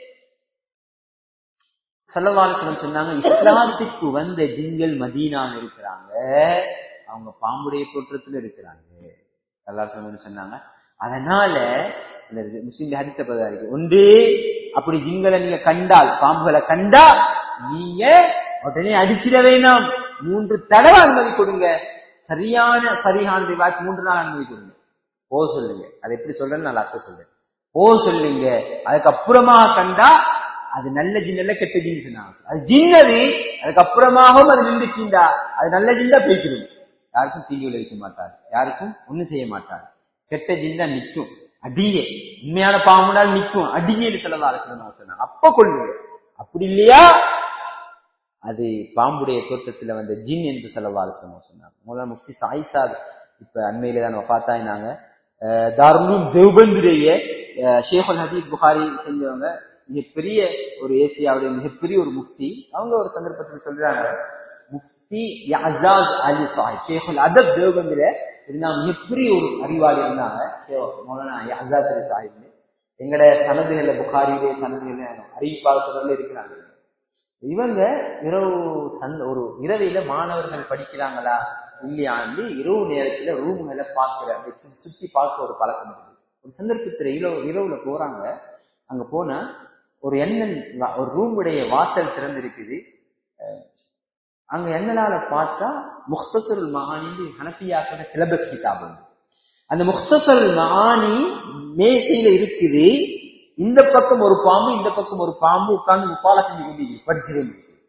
செல்லவாலத்தினம் சொன்னாங்க இஸ்லாத்துக்கு வந்த ஜின்கள் மதீனாவில் இருக்கிறாங்க அவங்க பாம்புடைய தோற்றத்துல இருக்கிறாங்க செல்லாசனம் சொன்னாங்க அதனால இந்த முஸ்லீம் ஹரித்த பதாரிக்கு ஒன்று அப்படி ஜின்களை நீங்க கண்டால் பாம்புகளை கண்டா நீங்க உடனே அடிச்சிட வேணாம் மூன்று தடவை அனுமதி கொடுங்க சரியான சரியான ரிவாஜ் மூன்று நாள் அனுமதி கொடுங்க போ சொல்லுங்க அது எப்படி சொல்றேன்னு நான் லாஸ்ட் சொல்றேன் போ சொல்லுங்க அதுக்கப்புறமா கண்டா அது நல்ல ஜின்னல்ல கெட்ட ஜின்னு சொன்னாங்க அது ஜின்னது அதுக்கப்புறமாகவும் அது நின்றுச்சிண்டா அது நல்ல ஜின்னா பேசிடும் யாருக்கும் தீங்கு விளைவிக்க மாட்டார் யாருக்கும் ஒண்ணும் செய்ய மாட்டார் கெட்ட ஜின்னா நிக்கும் அடியே உண்மையான பாம்புனால் நிக்கும் அடியே செல்லலாம் சொன்னாங்க அப்ப கொள்ளுங்க அப்படி இல்லையா அது பாம்புடைய தோற்றத்துல வந்த ஜின் என்று செலவாறு சொன்னாங்க முதல்ல முஃப்தி சாயிசா இப்ப அண்மையில தான் பார்த்தாங்க தாருலும் தேவபந்துடைய ஷேகுல் ஹபீப் புகாரி செஞ்சவங்க மிகப்பெரிய ஒரு ஏசியாவுடைய மிகப்பெரிய ஒரு முஃப்தி அவங்க ஒரு சந்தர்ப்பத்தில் சொல்றாங்க முஃப்தி யசாஸ் அலி சாஹிப் ஷேகுல் அதப் தேவபந்தில இருந்தாங்க மிகப்பெரிய ஒரு அறிவாளி இருந்தாங்க மௌலானா யசாஸ் அலி சாஹிப் எங்கட சனதுகள்ல புகாரியிலே சனதுகள்ல அறிவிப்பாளர்கள் இருக்கிறாங்க இவங்க இரவு சந்த ஒரு இரவில மாணவர்கள் படிக்கிறாங்களா இல்லையாண்டு இரவு நேரத்துல ரூம்களை பார்க்கிற அப்படி சுத்தி பார்க்க ஒரு பழக்கம் இருக்கு ஒரு சந்தர்ப்பத்துல இரவு இரவுல போறாங்க அங்க போனா ஒரு எண்ணன் ஒரு ரூமுடைய வாசல் திறந்து இருக்குது அங்க எண்ணனால பார்த்தா முக்தசுல் மகானி ஹனபியாக்கிற சிலபஸ் கிதாப் அந்த முக்தசுல் மகானி மேசையில இருக்குது இந்த பக்கம் ஒரு பாம்பு இந்த பக்கம் ஒரு பாம்பு உட்கார்ந்து முப்பால செஞ்சு கொண்டு படிச்சுட்டு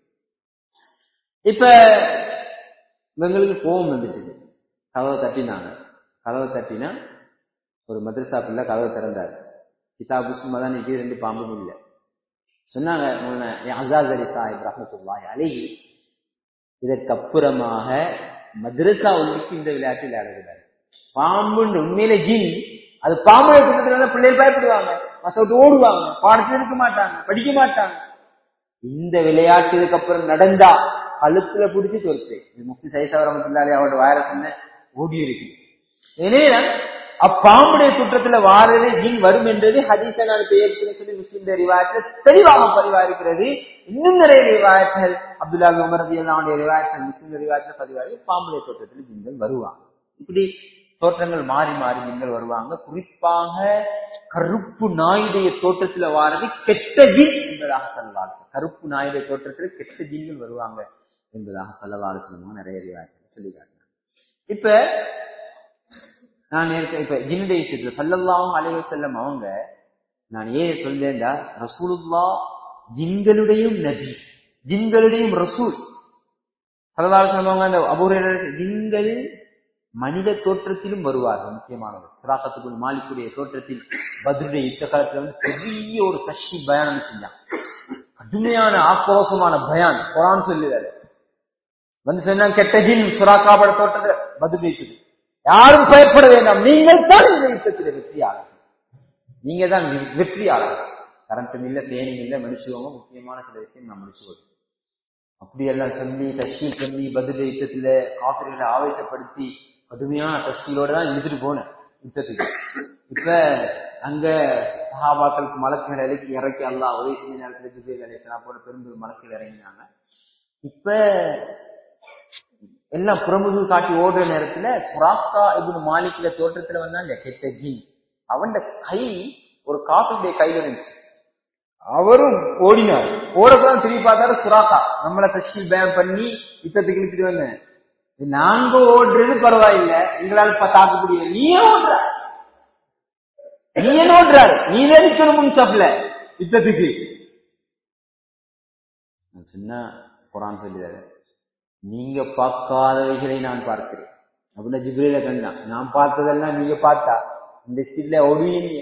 இப்ப இவங்களுக்கு கோபம் வந்துச்சு கதவை தட்டினாங்க கதவை தட்டினா ஒரு மதரசா பிள்ளை கதவை திறந்தார் கிதாபு சும்மா தான் நிற்கிது ரெண்டு பாம்பும் இல்லை சொன்னாங்க அசாஸ் அலி சாஹிப் ரஹமத்துல்லாஹி அழகி இதற்கப்புறமாக மதரசா உள்ளுக்கு இந்த விளையாட்டு விளையாடக்கூடாது பாம்புன்னு உண்மையில ஜின் அது பாம்பு எடுத்துக்கிறதுனால பிள்ளைகள் பயப்படுவாங்க மசோட்டு ஓடுவாங்க பாடத்தில் இருக்க மாட்டாங்க படிக்க மாட்டாங்க இந்த விளையாட்டு இதுக்கப்புறம் நடந்தா கழுத்துல பிடிச்சி சொருத்து இது முக்தி சைசவரமத்தில்லாலே அவரோட வைரஸ் ஓடி இருக்கு எனவே அப்பாம்புடைய குற்றத்துல வாரது ஜீன் வரும் என்றது ஹதீச நான் பெயர் சொல்லி முஸ்லிம் ரிவாயத்தில் தெளிவாக பதிவா இருக்கிறது இன்னும் நிறைய ரிவாயத்தில் அப்துல்லா உமரதி அவனுடைய ரிவாயத்தில் முஸ்லிம் ரிவாயத்தில் பதிவாகி பாம்புடைய தோற்றத்தில் ஜீன்கள் வருவாங்க இப்படி தோற்றங்கள் மாறி மாறி நீங்கள் வருவாங்க குறிப்பாக கருப்பு நாயுடைய தோற்றத்துல வாரது கெட்ட ஜீன் என்பதாக சொல்லவார்கள் கருப்பு நாயுடைய தோற்றத்துல கெட்ட ஜீன்கள் வருவாங்க என்பதாக சொல்லவாறு சொல்லுவாங்க நிறைய ரிவாயத்தில் சொல்லி காட்டினாங்க இப்ப நான் நேரத்தை இப்ப ஜின்னுடைய விஷயத்துல சல்லல்லாவும் அலைவ செல்லம் அவங்க நான் ஏன் சொல்லேன்டா ரசூலுல்லா ஜின்களுடையும் நபி ஜின்களுடையும் ரசூல் சரதார சொல்லுவாங்க அந்த அபூர்வ ஜின்கள் மனித தோற்றத்திலும் வருவார்கள் முக்கியமானது சிராக்கத்துக்குள் மாலிக்குடைய தோற்றத்தில் பதிலுடைய யுத்த காலத்துல வந்து பெரிய ஒரு கஷ்டி பயானம் செஞ்சான் கடுமையான ஆக்ரோஷமான பயான் குரான் சொல்லுறாரு வந்து சொன்னா கெட்ட ஜின் சுறாக்காபட தோட்டத்தை பதில் வைத்தது யாரும் பயப்பட வேண்டாம் நீங்கள் தான் இந்த யுத்தத்தில் வெற்றியாளர் நீங்க தான் வெற்றியாளர் கரண்ட்டும் இல்ல தேனும் இல்ல மனுஷவங்க முக்கியமான சில விஷயம் நான் முடிச்சுக்கொள்ளும் அப்படியெல்லாம் சொல்லி தஷ்கீல் சொல்லி பதில் யுத்தத்துல காப்பிரிகளை ஆவேசப்படுத்தி கடுமையான தஷ்கீலோட தான் இழுத்துட்டு போனேன் யுத்தத்துக்கு இப்ப அங்க சஹாபாக்களுக்கு மலக்குகள் இறக்கி இறக்கி அல்லா உதவி செஞ்ச நேரத்துல ஜிபேல் அலைசலாம் போல பெரும்பெரும் மலக்குகள் இறங்கினாங்க இப்ப எல்லாம் புறமுதுகு காட்டி ஓடுற நேரத்துல குராக்கா இப்படி மாலிக்கிற தோற்றத்துல வந்தா இந்த கெட்ட ஜீன் அவன் கை ஒரு காப்பிடைய கையில இருந்துச்சு அவரும் ஓடினார் ஓடக்கூடாது திரும்பி பார்த்தாரு சுராக்கா நம்மள தஷ்கீல் பேம் பண்ணி யுத்தத்துக்கு இழுத்துட்டு வந்தேன் நாங்க ஓடுறது பரவாயில்ல எங்களால தாக்க முடியல நீயே ஓடுற நீயே ஓடுறாரு நீயே நிக்கணும் முன்சப்ல யுத்தத்துக்கு சொன்னா குரான் சொல்லிதாரு நீங்க பார்க்காதவைகளை நான் பார்க்கிறேன் அப்படின்னு ஜிப்ரேல கண்டான் நான் பார்த்ததெல்லாம் நீங்க பார்த்தா இந்த ஸ்பீட்ல ஓடுவீங்க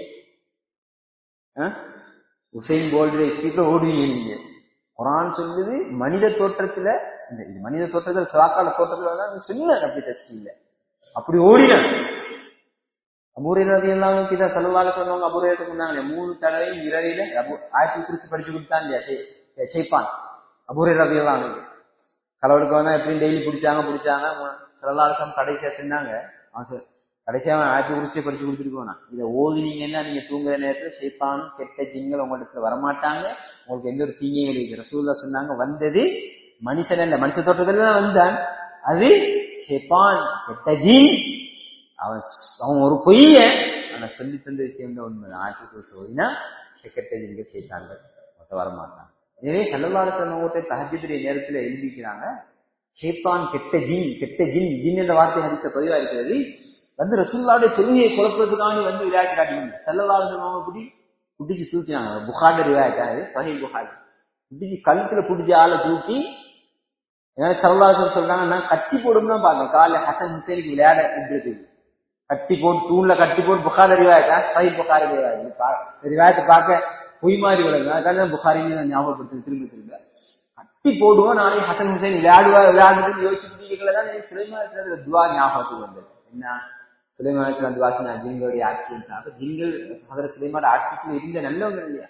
உசைன் போல்டு ஸ்பீட்ல ஓடுவீங்க நீங்க குரான் சொல்லுது மனித தோற்றத்துல இந்த இது மனித தோற்றத்துல சாக்கால தோற்றத்துல தான் சொன்ன அப்படி தஸ்கீல்ல அப்படி ஓடினான் அபூரையில் எல்லாம் கிட்ட செலவால சொன்னவங்க அபூரையத்தை சொன்னாங்க மூணு தடவையும் இரவில ஆயிரத்தி குறிச்சு படிச்சு கொடுத்தான் இல்லையா செய்ப்பான் அபூரை ரவி எல்லாம் கலவடுக்கு வந்தா எப்படி டெய்லி பிடிச்சாங்க பிடிச்சாங்க சிலலாளுக்கம் கடைசியா சொன்னாங்க அவன் கடைசியா அவன் ஆயிரத்தி குறிச்சியை படிச்சு கொடுத்துட்டு போனான் இதை ஓதுனீங்கன்னா நீங்க தூங்குற நேரத்துல ஷேப்பான் கெட்ட ஜிங்கள் உங்களிடத்துல வரமாட்டாங்க உங்களுக்கு எந்த ஒரு தீங்கையும் இருக்கு ரசூல்லா சொன்னாங்க வந்தது மனுஷன் இல்ல மனுஷ தோட்டத்துல தான் வந்தான் அது ஷேப்பான் கெட்ட ஜீன் அவன் அவன் ஒரு பொய்ய ஆனா சொல்லி தந்த விஷயம் தான் உண்மை ஆயிரத்தி குறிச்சு ஓதினா கெட்ட ஜிங்க சேர்த்தாங்க மொத்த வரமாட்டான் எனவே கல்லவார சொன்னவங்க தஹஜுடைய நேரத்துல எழுதிக்கிறாங்க ஷேத்தான் கெட்ட ஜின் கெட்ட ஜின் ஜின் என்ற வார்த்தை ஹரித்த பதிவா இருக்கிறது வந்து ரசூல்லாவுடைய தொழுகையை குழப்பத்துக்காக வந்து விளையாட்டு காட்டினாங்க செல்லவார சொன்னவங்க இப்படி பிடிச்சி தூக்கினாங்க புகார்ட விளையாட்டாரு சஹி புகார் பிடிச்சி கழுத்துல பிடிச்ச ஆளை தூக்கி ஏன்னா சரலாசன் சொல்றாங்க நான் கட்டி போடும் தான் பார்த்தேன் காலைல ஹசன் ஹுசேனுக்கு விளையாட விடுறதுக்கு கட்டி போட்டு தூண்ல கட்டி போட்டு புகார் ரிவாயத்தா சஹி புகார் ரிவாயத்து ரிவாயத்தை பார்க்க பொய் மாதிரி விளங்க அதுக்காக புகாரின்னு நான் ஞாபகப்படுத்துறேன் திரும்ப திரும்ப கட்டி போடுவோம் நாளைக்கு ஹசன் ஹுசைன் விளையாடுவா விளையாடுறது யோசிச்சுட்டு தான் சுலைமானத்துல துவா ஞாபகத்துக்கு வந்தது என்ன சுலைமானத்துல அந்த வாசி நான் ஜிங்களுடைய ஆட்சி அப்ப ஜிங்கள் சகர சுலைமான ஆட்சிக்குள்ள இருந்த நல்லவங்க இல்லையா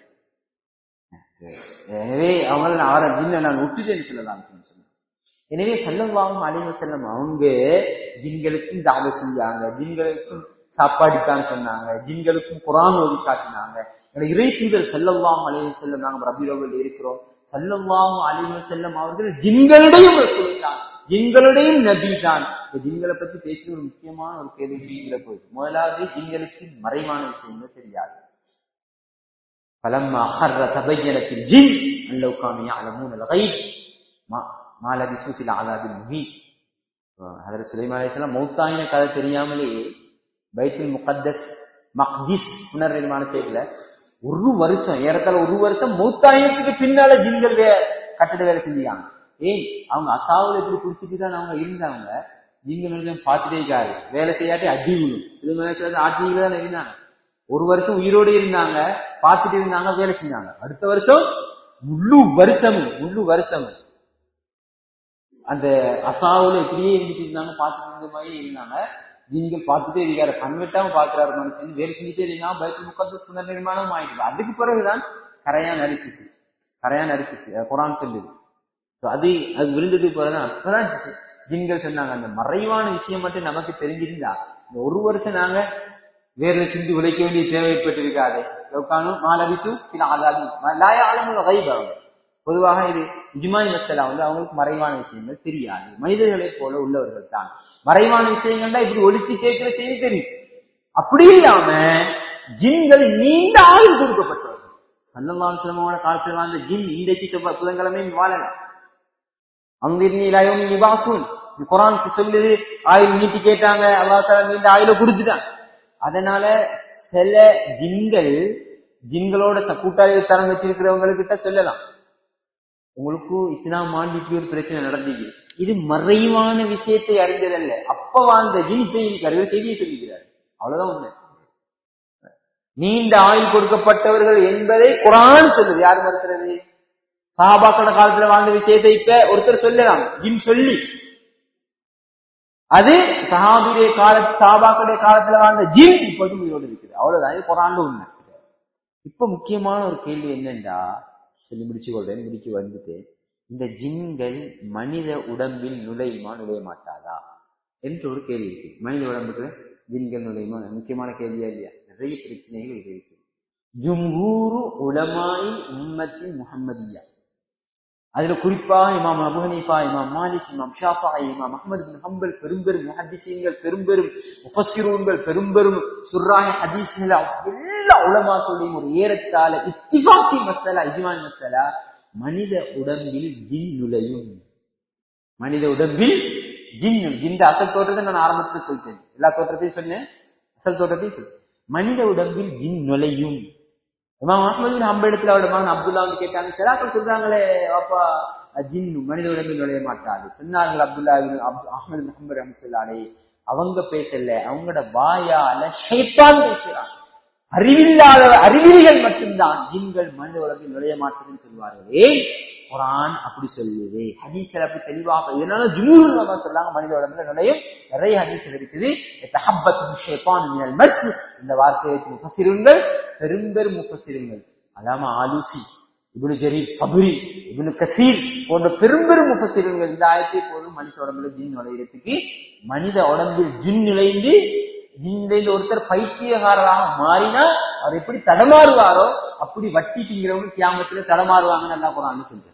எனவே அவங்க அவரை ஜின்ன நான் விட்டுட்டேன்னு சொல்லலாம் சொன்னாங்க எனவே செல்லவாவும் அலைவ செல்லம் அவங்க ஜின்களுக்கும் தாவ செஞ்சாங்க ஜின்களுக்கும் சாப்பாடுக்கான்னு சொன்னாங்க ஜின்களுக்கும் குரான் ஓதி காட்டினாங்க இறைத்தூதர் செல்லவாம் அலைவ செல்லம் நாங்க ரபிரோவில் இருக்கிறோம் செல்லவாம் அலைவ செல்லம் அவர்கள் ஜின்களுடையும் சொல்லிட்டாங்க ஜின்களுடையும் நபி தான் இந்த ஜின்களை பத்தி பேசுற ஒரு முக்கியமான ஒரு கேள்வி போயிடுது முதலாவது ஜின்களுக்கு மறைவான விஷயங்கள் தெரியாது فلما خر تبينت الجن ان لو كانوا يعلمون الغيب ما ما لبثوا في العذاب المهين ஹதரத் சுலைமான் அலைஹிஸ்ஸலாம் மௌத்தாயின கதை தெரியாமலே பைத்துல் முகத்தஸ் மக்திஸ் புனர் நிர்மாண செய்யல ஒரு வருஷம் ஏறத்தாழ ஒரு வருஷம் மௌத்தாயினத்துக்கு பின்னால ஜின்கள் கட்டட வேலை செஞ்சாங்க ஏய் அவங்க அசாவில் எப்படி குடிச்சிட்டு தான் அவங்க இருந்தாங்க ஜின்கள் பார்த்துட்டே இருக்காரு வேலை செய்யாட்டி அடி விழும் இது மாதிரி ஆட்சியில தான் இருந்தாங்க ஒரு வருஷம் உயிரோடு இருந்தாங்க பார்த்துட்டு இருந்தாங்க வேலை செஞ்சாங்க அடுத்த வருஷம் முழு வருஷமும் முழு வருஷமும் அந்த அசாவுல இப்படியே இருந்துட்டு இருந்தாங்க பார்த்துட்டு இருந்த மாதிரி இருந்தாங்க நீங்கள் பார்த்துட்டே இருக்காரு கண்வெட்டாம பாக்குறாரு மனுஷன் வேலை செஞ்சுட்டே இருந்தாங்க பயத்து முக்கத்து புனர் நிர்மாணம் ஆயிடுது அதுக்கு பிறகுதான் கரையான் அரிசிச்சு கரையான் அரிசிச்சு குரான் சொல்லுது அது அது விழுந்துட்டு போறதான் அப்பதான் ஜின்கள் சொன்னாங்க அந்த மறைவான விஷயம் மட்டும் நமக்கு தெரிஞ்சிருந்தா இந்த ஒரு வருஷம் நாங்க வேர்ல சிந்தி உழைக்க வேண்டிய தேவைப்பட்டிருக்காது லோக்கானும் மாலவித்து சில ஆதாதி லாய ஆளுநர் கைபவங்க பொதுவாக இது இஜ்மாய் மசலா வந்து அவங்களுக்கு மறைவான விஷயங்கள் தெரியாது மனிதர்களை போல உள்ளவர்கள் தான் மறைவான விஷயங்கள்னா இப்படி ஒழிச்சு கேட்கிற செய்தி தெரியும் அப்படி இல்லாம ஜின்கள் நீண்ட ஆயுள் கொடுக்கப்பட்டவர்கள் சந்தமான சிரமமான காலத்தில் வாழ்ந்த ஜின் இன்றைக்கு செவ்வாய் புதன்கிழமையும் வாழல அங்கிருந்து இலாயும் நிவாசூன் குரான் சொல்லுது ஆயுள் நீட்டி கேட்டாங்க அல்லா நீண்ட ஆயுள கொடுத்துட்டான் அதனால சில ஜின்கள் ஜின்களோட த- கூட்டாளி தரம் வச்சிருக்கிறவங்க கிட்ட சொல்லலாம் உங்களுக்கு இஸ்லாம் ஆண்டு இப்படி ஒரு பிரச்சனை நடந்தீங்க இது மறைவான விஷயத்தை அறிந்ததல்ல அப்ப வாழ்ந்த ஜின் செய்திருக்காரு செய்தியை சொல்லிக்கிறார் அவ்வளவுதான் உண்மை நீண்ட ஆயுள் கொடுக்கப்பட்டவர்கள் என்பதை குரான் சொல்லுது யார் மறுக்கிறது சஹாபாக்களோட காலத்துல வாழ்ந்த விஷயத்தை இப்ப ஒருத்தர் சொல்லலாம் ஜின் சொல்லி அது சஹாபியுடைய கால சஹாபாக்களுடைய காலத்துல வாழ்ந்த ஜின் இப்போதும் உயிரோடு இருக்குது அவ்வளவுதான் இது குரான்ல உண்மை இப்ப முக்கியமான ஒரு கேள்வி என்னண்டா சொல்லி முடிச்சு கொள்றேன் முடிச்சு வந்துட்டு இந்த ஜின்கள் மனித உடம்பில் நுழையுமா நுழைய மாட்டாதா என்று ஒரு கேள்வி இருக்கு மனித உடம்புக்கு ஜின்கள் நுழையுமா முக்கியமான கேள்வியா இல்லையா நிறைய பிரச்சனைகள் இது இருக்கு ஜும்ஹூரு உலமாய் உம்மத்தி முஹம்மதியா அதுல குறிப்பாக இமாம் அபு ஹனீஃபா இமாம் மாலிக் இமாம் ஷாஃபா இமாம் அஹ்மது பின் ஹம்பல் பெரும்பெரும் முஹத்திசீன்கள் பெரும்பெரும் முஃபஸ்ஸிரூன்கள் பெரும்பெரும் சுர்ராய ஹதீஸ்கள் எல்லா உலமாக்களுடையும் ஒரு ஏறத்தாழ இத்திஃபாக்கி மசாலா இஜ்மான் மசாலா மனித உடம்பில் ஜின் நுழையும் மனித உடம்பில் ஜின் இந்த அசல் தோற்றத்தை நான் ஆரம்பத்தில் சொல்லிட்டேன் எல்லா தோற்றத்தையும் சொன்னேன் அசல் தோற்றத்தையும் சொன்னேன் மனித உடம்பில் ஜின் நுழையும் இமாம் அஹ்மது பின் ஹம்பல் இடத்துல அவரோட மகன் அப்துல்லா வந்து கேட்டாங்க சிலாக்கள் சொல்றாங்களே அப்பா ஜின் மனித உடம்பில் நுழைய மாட்டாது சொன்னார்கள் அப்துல்லா பின் அப்- அஹ்மது பின் ஹம்பல் ரஹ்மத்துல்லாஹி அலைஹி அவங்க பேசல அவங்களோட வாயால ஷைத்தான் பேசுறாங்க அறிவில்லாத அறிவிலிகள் மட்டும்தான் ஜின்கள் மனித உலகில் நுழைய மாட்டதுன்னு சொல்லுவார்கள் ஏன் குரான் அப்படி சொல்லுது ஹதீஸ்கள் அப்படி தெளிவாக இதனால ஜுனூர் சொல்றாங்க மனித உலகில் நுழையும் நிறைய ஹதீஸ்கள் இருக்குது தஹப்பத்து ஷைத்தான் மினல் மஸ் இந்த வார்த்தையை வச்சு முஃபஸிருங்கள் பெரும்பெரும் முஃபஸிருங்கள் அலாமா ஆலூசி இப்னு ஜரீர் பபுரி இப்னு கசீர் போன்ற பெரும்பெரும் முஃபஸிருங்கள் இந்த ஆயத்தை போதும் மனித உடம்புல ஜின் நுழையிறதுக்கு மனித உடம்பில் ஜின் நுழைந்து ஜின்னில் ஒருத்தர் பைத்தியகாரராக மாறினா அவர் எப்படி தடமாறுவாரோ அப்படி வட்டி திங்கிறவங்க கியாமத்துல தடமாறுவாங்கன்னு நல்லா குரான் சொல்றாரு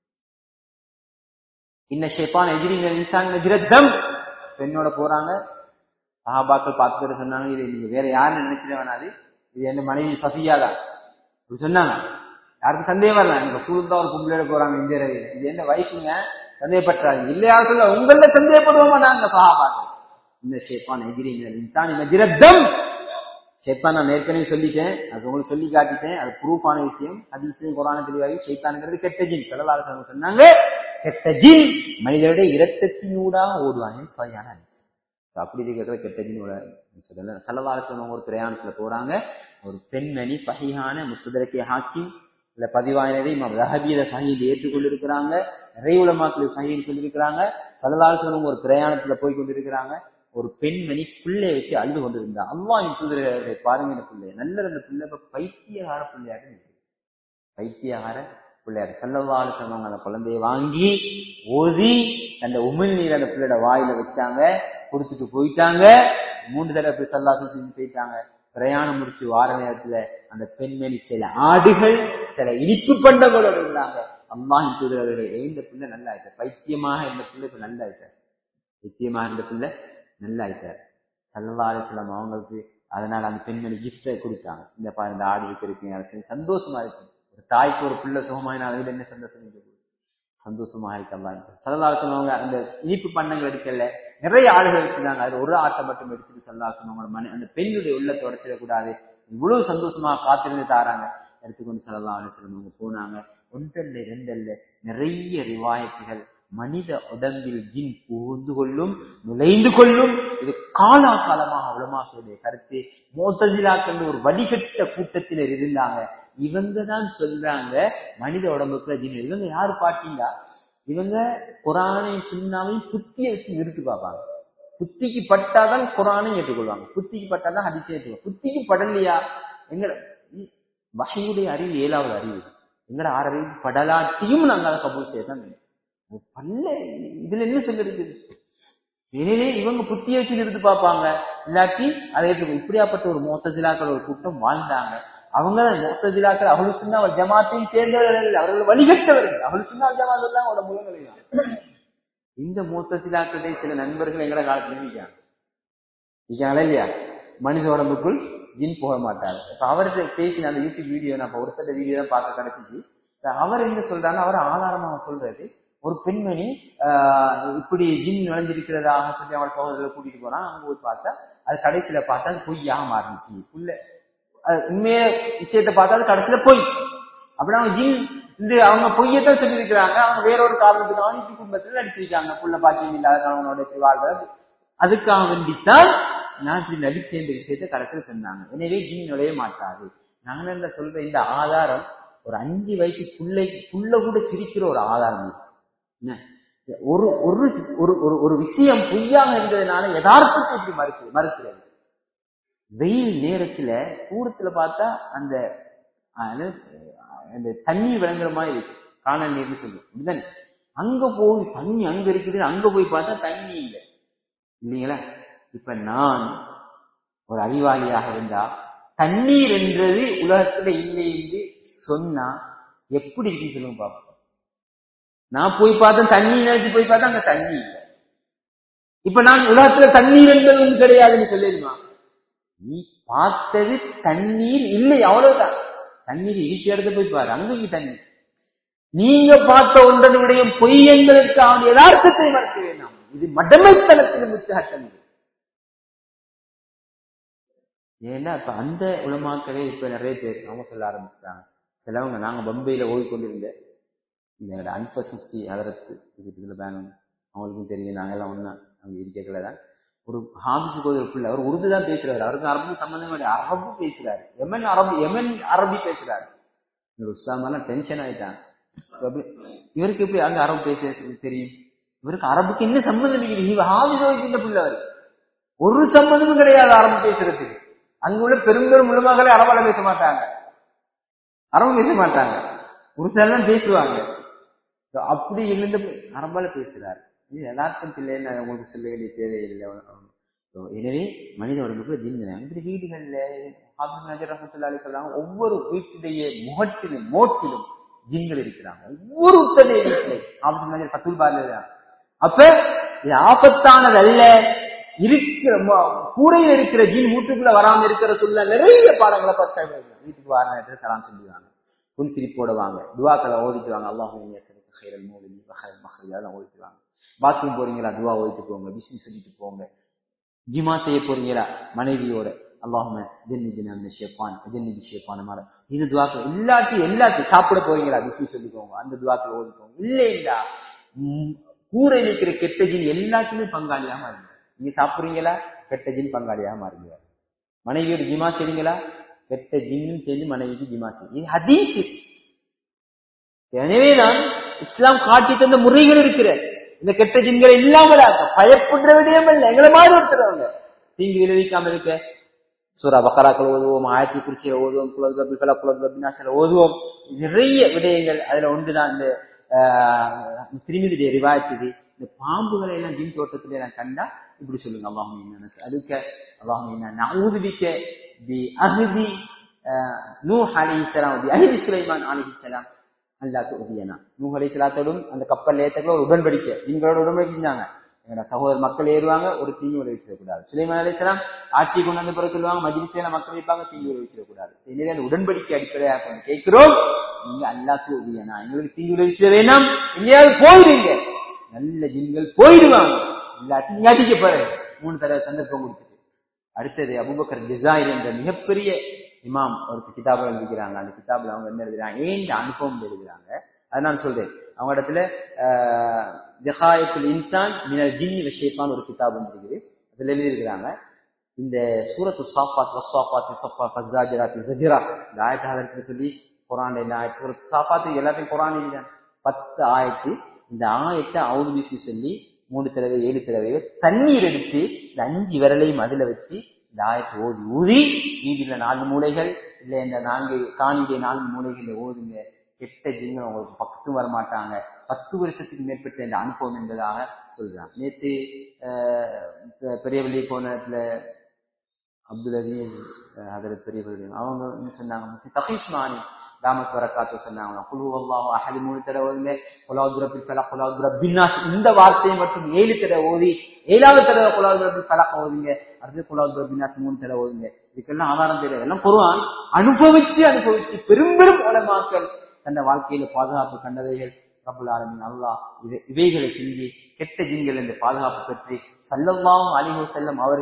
இன்ன ஷேப்பான் எதிரிங்க இன்சான் நஜ்ரத்தம் பெண்ணோட போறாங்க சஹாபாக்கள் பார்த்துட்டு சொன்னாங்க இது நீங்க வேற யாருன்னு நினைச்சிட வேணாது இது என்ன மனைவி சஃபியா தான் அப்படி சொன்னாங்க யாருக்கும் சந்தேகம் வரல நீங்க சூழ்ந்தா ஒரு பொம்பளையோட போறாங்க இந்த இரவு இது என்ன வயசுங்க சந்தேகப்பட்டாங்க இல்லையா சொல்ல உங்கள சந்தேகப்படுவோமா நாங்க சஹாபாக்கள் இந்த ஷேப்பான் எதிரிங்க இன்சான் நஜ்ரத்தம் ஷேத்தான் நான் ஏற்கனவே சொல்லிட்டேன் அது உங்களுக்கு சொல்லி காட்டிட்டேன் அது ப்ரூஃபான விஷயம் ஹதீஸ்லயும் குரான தெளிவாகி ஷைத்தானுங்கிறது கெட்ட ஜின் கடலாளர் சொன்னாங்க கெட்ட ஜின் மனிதனுடைய இரத்தத்தினூடாக ஓடுவாங்க சரியான ஹதீஸ். இப்ப அப்படி இருக்கிற கெட்ட ஜினோட சொல்லல சல்லவாறு சொன்னவங்க ஒரு பிரயாணத்துல போறாங்க ஒரு பெண்மணி சஹிஹான முஸ்தரக்கை ஹாக்கி இல்ல பதிவாயினதை ரஹபீத சஹீல் ஏற்றுக்கொண்டிருக்கிறாங்க நிறைய உலமாக்கள் சஹீல் சொல்லியிருக்கிறாங்க சல்லவாறு சொன்னவங்க ஒரு பிரயாணத்துல போய் கொண்டிருக்கிறாங்க ஒரு பெண்மணி பிள்ளைய வச்சு அழுது கொண்டிருந்தா அல்லாஹ் தூதரே பாருங்க இந்த பிள்ளை நல்ல அந்த பிள்ளை இப்ப பைத்தியகார பிள்ளையாக இருக்கு பைத்தியகார பிள்ளையார் செல்லவாறு சொன்னவங்க அந்த குழந்தைய வாங்கி ஓதி அந்த உமிழ் நீர் அந்த பிள்ளையோட வாயில வச்சாங்க கொடுத்துட்டு போயிட்டாங்க மூன்று தடவை போய் சல்லாசம் செஞ்சு போயிட்டாங்க பிரயாணம் முடிச்சு வார நேரத்துல அந்த பெண்மணி சில ஆடுகள் சில இனிப்பு பண்டங்களோட இருந்தாங்க அம்மா தூதரவர்களே இந்த பிள்ளை நல்லா ஆயிட்டார் பைத்தியமாக இந்த பிள்ளை இப்ப நல்லா ஆயிட்டார் பைத்தியமாக இருந்த பிள்ளை நல்லா ஆயிட்டார் சல்லவாரத்துல அவங்களுக்கு அதனால அந்த பெண்மணி கிஃப்டை கொடுத்தாங்க இந்த பா இந்த ஆடு இருக்கு எனக்கு சந்தோஷமா இருக்கு ஒரு தாய்க்கு ஒரு பிள்ளை சுகமாயினா அதுல என்ன சந்தோஷம் இருக்கு? சந்தோஷமா இருக்கலாம் சல்லா சொன்னவங்க அந்த இனிப்பு பண்ணங்கள் எடுக்கல நிறைய ஆடுகள் வச்சிருந்தாங்க அது ஒரு ஆட்டை மட்டும் எடுத்துட்டு சல்லா சொன்னவங்க மன அந்த பெண்ணுடைய உள்ளத்தை உடச்சிடக்கூடாது இவ்வளவு சந்தோஷமா காத்திருந்து தாராங்க எடுத்துக்கொண்டு சல்லா சொன்னவங்க போனாங்க ஒன்றல்ல இரண்டல்ல நிறைய ரிவாயத்துகள் மனித உடம்பில் ஜின் புகுந்து கொள்ளும் நுழைந்து கொள்ளும் இது காலா காலமாக உலமாக்களுடைய கருத்து மோத்தஜிலாக்கள் ஒரு வடிகட்ட கூட்டத்தினர் இருந்தாங்க இவங்க தான் சொல்றாங்க மனித உடம்புக்குள்ள ஜின் இவங்க யாரு பாத்தீங்களா இவங்க குரானை சுண்ணாவையும் புத்தியை வச்சு நிறுத்தி பார்ப்பாங்க புத்திக்கு பட்டாதான் குரானை ஏற்றுக்கொள்வாங்க புத்திக்கு பட்டாதான் ஹதீஸை ஏற்றுக்கொள்வாங்க புத்திக்கு படலையா எங்க வகையுடைய அறிவு ஏழாவது அறிவு எங்கட ஆறறிவு படலாட்டியும் நாங்க அதை கபூல் செய்யதான் வேண்டும் அது பல்ல இதுல என்ன சொல்லிருக்குது எனவே இவங்க புத்திய வச்சு நிறுத்து பார்ப்பாங்க இல்லாட்டி அதை ஏற்றுக்கோ இப்படியாப்பட்ட ஒரு மோத்தஜிலாக்கள் ஒரு கூட்டம் வாழ்ந்தாங்க அவங்க மோத்தஜிலாக்கள் அவளு சொன்னா அவர் ஜமாத்தையும் சேர்ந்தவர்கள் இல்லை அவர்கள் வழிகட்டவர்கள் அவளு சொன்னா ஜமாத் எல்லாம் அவரோட முகங்களை இந்த மூத்தசிலாக்களுடைய சில நண்பர்கள் எங்கட காலத்துல இருக்காங்க இருக்காங்களா இல்லையா மனித உடம்புக்குள் ஜின் போக மாட்டாரு இப்ப அவர்கிட்ட பேசின அந்த யூடியூப் வீடியோ நான் இப்ப ஒரு சில வீடியோ தான் பார்க்க கிடைச்சிச்சு இப்ப அவர் என்ன சொல்றாருன்னா அவர் ஆதாரமா சொல்றது ஒரு பெண்மணி ஆஹ் இப்படி ஜின் நுழைஞ்சிருக்கிறதாக சொல்லி அவள் சகோதரர்களை கூட்டிட்டு போறான் அங்க போய் பார்த்தா அது கடைசியில பார்த்தா அது பொய்யாக மாறிச்சு புள்ள அது உண்மைய விஷயத்தை பார்த்தா அது கடைசியில பொய் அப்படின்னா அவங்க ஜின் இந்த அவங்க பொய்யத்தான் சொல்லியிருக்கிறாங்க அவங்க வேற ஒரு காரணத்துக்காக இப்படி குடும்பத்தில் நடிச்சிருக்காங்க புள்ள பாக்கியம் இல்லாத கணவனோட இப்படி வாழ்றது அதுக்காக வேண்டித்தான் நான் இப்படி நடிச்சேன் இந்த விஷயத்தை கடைசியில் சொன்னாங்க எனவே ஜின் நுழைய மாட்டாது நான் என்ன சொல்ற இந்த ஆதாரம் ஒரு அஞ்சு வயசு பிள்ளை புள்ள கூட சிரிக்கிற ஒரு ஆதாரம் இது. என்ன ஒரு ஒரு ஒரு ஒரு ஒரு விஷயம் பொய்யாக இருந்ததுனால யதார்த்தத்தை இப்படி மறுக்கு மறுக்கிறது வெயில் நேரத்துல தூரத்துல பார்த்தா அந்த அஹ், அந்த தண்ணி விளங்குற மாதிரி இருக்கு காணல் நீர்னு சொல்லுவோம் அப்படிதானே அங்க போய் தண்ணி அங்க இருக்குது அங்க போய் பார்த்தா தண்ணி இல்லை இல்லைங்களா இப்ப நான் ஒரு அறிவாளியாக இருந்தா தண்ணீர் என்றது உலகத்துல இல்லை என்று சொன்னா எப்படி இருக்குன்னு சொல்லுங்க பாப்போம் நான் போய் பார்த்தேன் தண்ணி நினைச்சு போய் பார்த்தா அங்க தண்ணி இல்லை இப்ப நான் உலகத்துல தண்ணீர் என்பது ஒன்று கிடையாதுன்னு சொல்லிடுமா நீ பார்த்தது தண்ணீர் இல்லை அவ்வளவுதான் தண்ணீர் இருக்கிற இடத்துல போய் பாரு அங்கேயும் தண்ணீர் நீங்க பார்த்த ஒன்றன் விடயம் பொய் என்பதற்கான யதார்த்தத்தை மறக்க வேண்டாம் இது மடமைத்தனத்தில் முச்சகட்டம் இது ஏன்னா இப்ப அந்த உலமாக்களே இப்ப நிறைய பேர் அவங்க சொல்ல ஆரம்பிச்சிட்டாங்க சிலவங்க நாங்க பம்பையில ஓடிக்கொண்டிருந்த இந்த அன்ப சுஸ்தி அதரத்து இதுல வேணும் அவங்களுக்கும் தெரியும் நாங்கெல்லாம் ஒண்ணா அங்க இருக்கல தான் ஒரு ஹாபிஸுக்கு ஒரு பிள்ளை அவர் உருது தான் பேசுறாரு அவருக்கு அரபு சம்பந்தம் கிடையாது அரபு பேசுறாரு எமன் அரபு எமன் அரபி பேசுறாரு இவர் உஸ்தாமெல்லாம் டென்ஷன் ஆயிட்டாங்க எப்படி- இவருக்கு எப்படி அங்க அரபு பேச தெரியும் இவருக்கு அரபுக்கு என்ன சம்பந்தம் இருக்குது இவ ஹாபிஸோ இந்த பிள்ளை அவர் ஒரு சம்பந்தமும் கிடையாது அரபு பேசுறதுக்கு அங்க உள்ள பெரும்பெரும் முழுமகளே அரபால பேச மாட்டாங்க அரபு பேச மாட்டாங்க ஒரு சிலர் பேசுவாங்க So, அப்படி இருந்து அரபால பேசுறாரு இது யதார்த்தம் இல்லைன்னு நான் உங்களுக்கு சொல்ல வேண்டிய தேவையில்லை So, எனவே மனித உடம்புக்கு ஜின்னு இப்படி வீடுகள்ல ஹாபிஸ் நஜர் ரஹமத்துல்லாஹி அலைஹி சொல்றாங்க ஒவ்வொரு வீட்டுடைய முகத்திலும் மோட்டிலும் ஜின்கள் இருக்கிறாங்க ஒவ்வொருத்தருடைய வீட்டிலே ஹாபிஸ் நஜர் பத்துல் பாருங்க அப்ப இது ஆபத்தானது அல்ல இருக்கிற ம- கூரையில் இருக்கிற ஜீன் வீட்டுக்குள்ள வராம இருக்கிற சொல்ல நிறைய பாடங்களை பார்த்து வீட்டுக்கு வர நேரத்தில் சலாம் சொல்லுவாங்க புன் சிரிப்போட வாங்க துவாக்களை ஓதிட்டு வாங்க அல்லாஹும் ஹைரல் மௌலிதி ஹைரல் மஹரி அதெல்லாம் ஓதிட்டு வாங்க பாத்ரூம் போறீங்களா துவா ஓதிட்டு போங்க பிஸ்னஸ் சொல்லிட்டு போங்க ஜிமா செய்ய போறீங்களா மனைவியோட அல்லாஹும ஜென்னி ஜின ஷேப்பான் ஜென்னி ஷேப்பான மாதிரி இது துவாக்கள் எல்லாத்தையும் எல்லாத்தையும் சாப்பிட போறீங்களா பிஸ்னஸ் சொல்லிக்கோங்க அந்த துவாக்களை ஓதிக்கோங்க இல்லைங்களா ம், கூரை இருக்கிற கெட்ட ஜின் எல்லாத்துலயுமே பங்காளியா மாறுங்க நீங்க சாப்பிடுறீங்களா கெட்ட ஜின் பங்காளியா மாறுங்க மனைவியோட ஜிமா செய்றீங்களா கெட்ட ஜின்னும் சேர்ந்து மனைவிக்கு ஜிமா செய்யும் இது ஹதீஸ் எனவேதான் இஸ்லாம் காட்டி தந்த முறைகள் இருக்கிற இந்த கெட்ட ஜின்களை இல்லாமல் ஆக்க பயப்படுற விடயம் இல்லை எங்களை மாதிரி ஒருத்தரவங்க தீங்கு விளைவிக்காம இருக்க சூரா பக்கராக்கள் ஓதுவோம் ஆயிரத்தி குறிச்சியில ஓதுவோம் குலது ரபி ஃபலா குலது ரபி நாசில ஓதுவோம் நிறைய விடயங்கள் அதுல ஒன்றுதான் இந்த திருமதியுடைய ரிவாயத்து இது இந்த பாம்புகளை எல்லாம் ஜின் தோட்டத்துல நான் கண்டா இப்படி சொல்லுங்க அல்லாஹும் என்ன அதுக்க அல்லாஹும் என்ன நவுதுபிக்க பி அஹதி நூஹ் அலைஹிஸ்ஸலாம் பி அஹதி சுலைமான் அலைஹிஸ்ஸலாம் அல்லா துதியனா நூஹ் அலைஹிஸ்ஸலாத்தோடும் அந்த கப்பல் ஏத்தக்குள்ள ஒரு உடன்படிக்கை ஜின்களோட உடன்படிக்கை செஞ்சாங்க எங்கட சகோதர மக்கள் ஏறுவாங்க ஒரு தீங்கு விளைவிச்சிடக்கூடாது சுலைமான் அலைஹிஸ்ஸலாம் ஆட்சி கொண்டு வந்து பிறகு சொல்லுவாங்க மஜ்லிஸ்ல மக்கள் இருப்பாங்க தீங்கு விளைவிச்சிடக்கூடாது எனவே அந்த உடன்படிக்கை அடிப்படையாக கொண்டு கேட்கிறோம் நீங்க அல்லா துதியனா எங்களுக்கு தீங்கு விளைவிச்சிட வேணாம் எங்கேயாவது போயிடுங்க நல்ல ஜின்கள் போயிடுவாங்க இல்லாட்டி நீங்க அடிக்க பாரு மூணு தடவை சந்தர்ப்பம் கொடுத்துட்டு அடுத்தது அபுபக்கர் ஜிசாயிர் என்ற மிகப்பெரிய இமாம் ஒரு கிதாபை எழுதிக்கிறாங்க அந்த கிதாபில் அவங்க என்ன எழுதுறாங்க ஏன் இந்த அனுபவம் எழுதுறாங்க அது நான் சொல்றேன் அவங்க இடத்துல ஜஹாயத்துல் இன்சான் மினல் ஜின்னி விஷயப்பான் ஒரு கிதாப் இருக்குது அதுல எழுதியிருக்கிறாங்க இந்த சூரத்து சாஃபாத் வஸ்வாஃபாத் சஃபா ஃபஸ்ஸாஜிராத் ஜஜிரா இந்த ஆயத்தாளருக்கு சொல்லி குரான் இந்த ஆயத்து சூரத்து சாஃபாத் எல்லாத்தையும் குரான் எழுதினாங்க பத்து ஆயத்து இந்த ஆயத்தை அவுதுபிக்கு சொல்லி மூணு தடவை ஏழு தடவை தண்ணீர் எடுத்து இந்த அஞ்சு விரலையும் அதுல வச்சு இந்த ஆயத்தை ஓதி ஊதி வீதியில நான்கு மூலைகள் இல்ல இந்த நான்கு காணியுடைய நான்கு மூலைகள்ல ஓதுங்க கெட்ட ஜின்கள் உங்களுக்கு பக்கத்தும் வரமாட்டாங்க பத்து வருஷத்துக்கு மேற்பட்ட இந்த அனுபவம் என்பதாக சொல்றாங்க நேற்று பெரிய வெளியே போன இடத்துல அப்துல் அசீஸ் அதில் பெரிய அவங்க என்ன சொன்னாங்க தபீஸ் மாணி தாமத் வரக்காத்து சொன்னாங்க குழு அல்லாஹ் அஹது மூணு தடவை ஓதுங்க குலாவுத் ரபில் ஃபலக் குலாவுத் ரப்பின் நாஸ் இந்த வார்த்தையை மட்டும் ஏழு தடவை ஓதி ஏழாவது தடவை குலாவுத் ரபில் ஃபலக் ஓதுங்க அடுத்து குலாவுத் ரப்பின் நாஸ் மூணு தடவை ஓதுங்க இதுக்கெல்லாம் ஆதாரம் தெரியாது எல்லாம் குருவான் அனுபவிச்சு அனுபவிச்சு பெரும் பெரும் உலமாக்கள் தன்னை வாழ்க்கையில பாதுகாப்பு கண்டவைகள் ரபுல் ஆலமின் அல்லாஹ் இவை இவைகளை செஞ்சு கெட்ட ஜின்கள் என்று பாதுகாப்பு பெற்று சல்லல்லாவும் அலிஹு செல்லம் அவர்கள்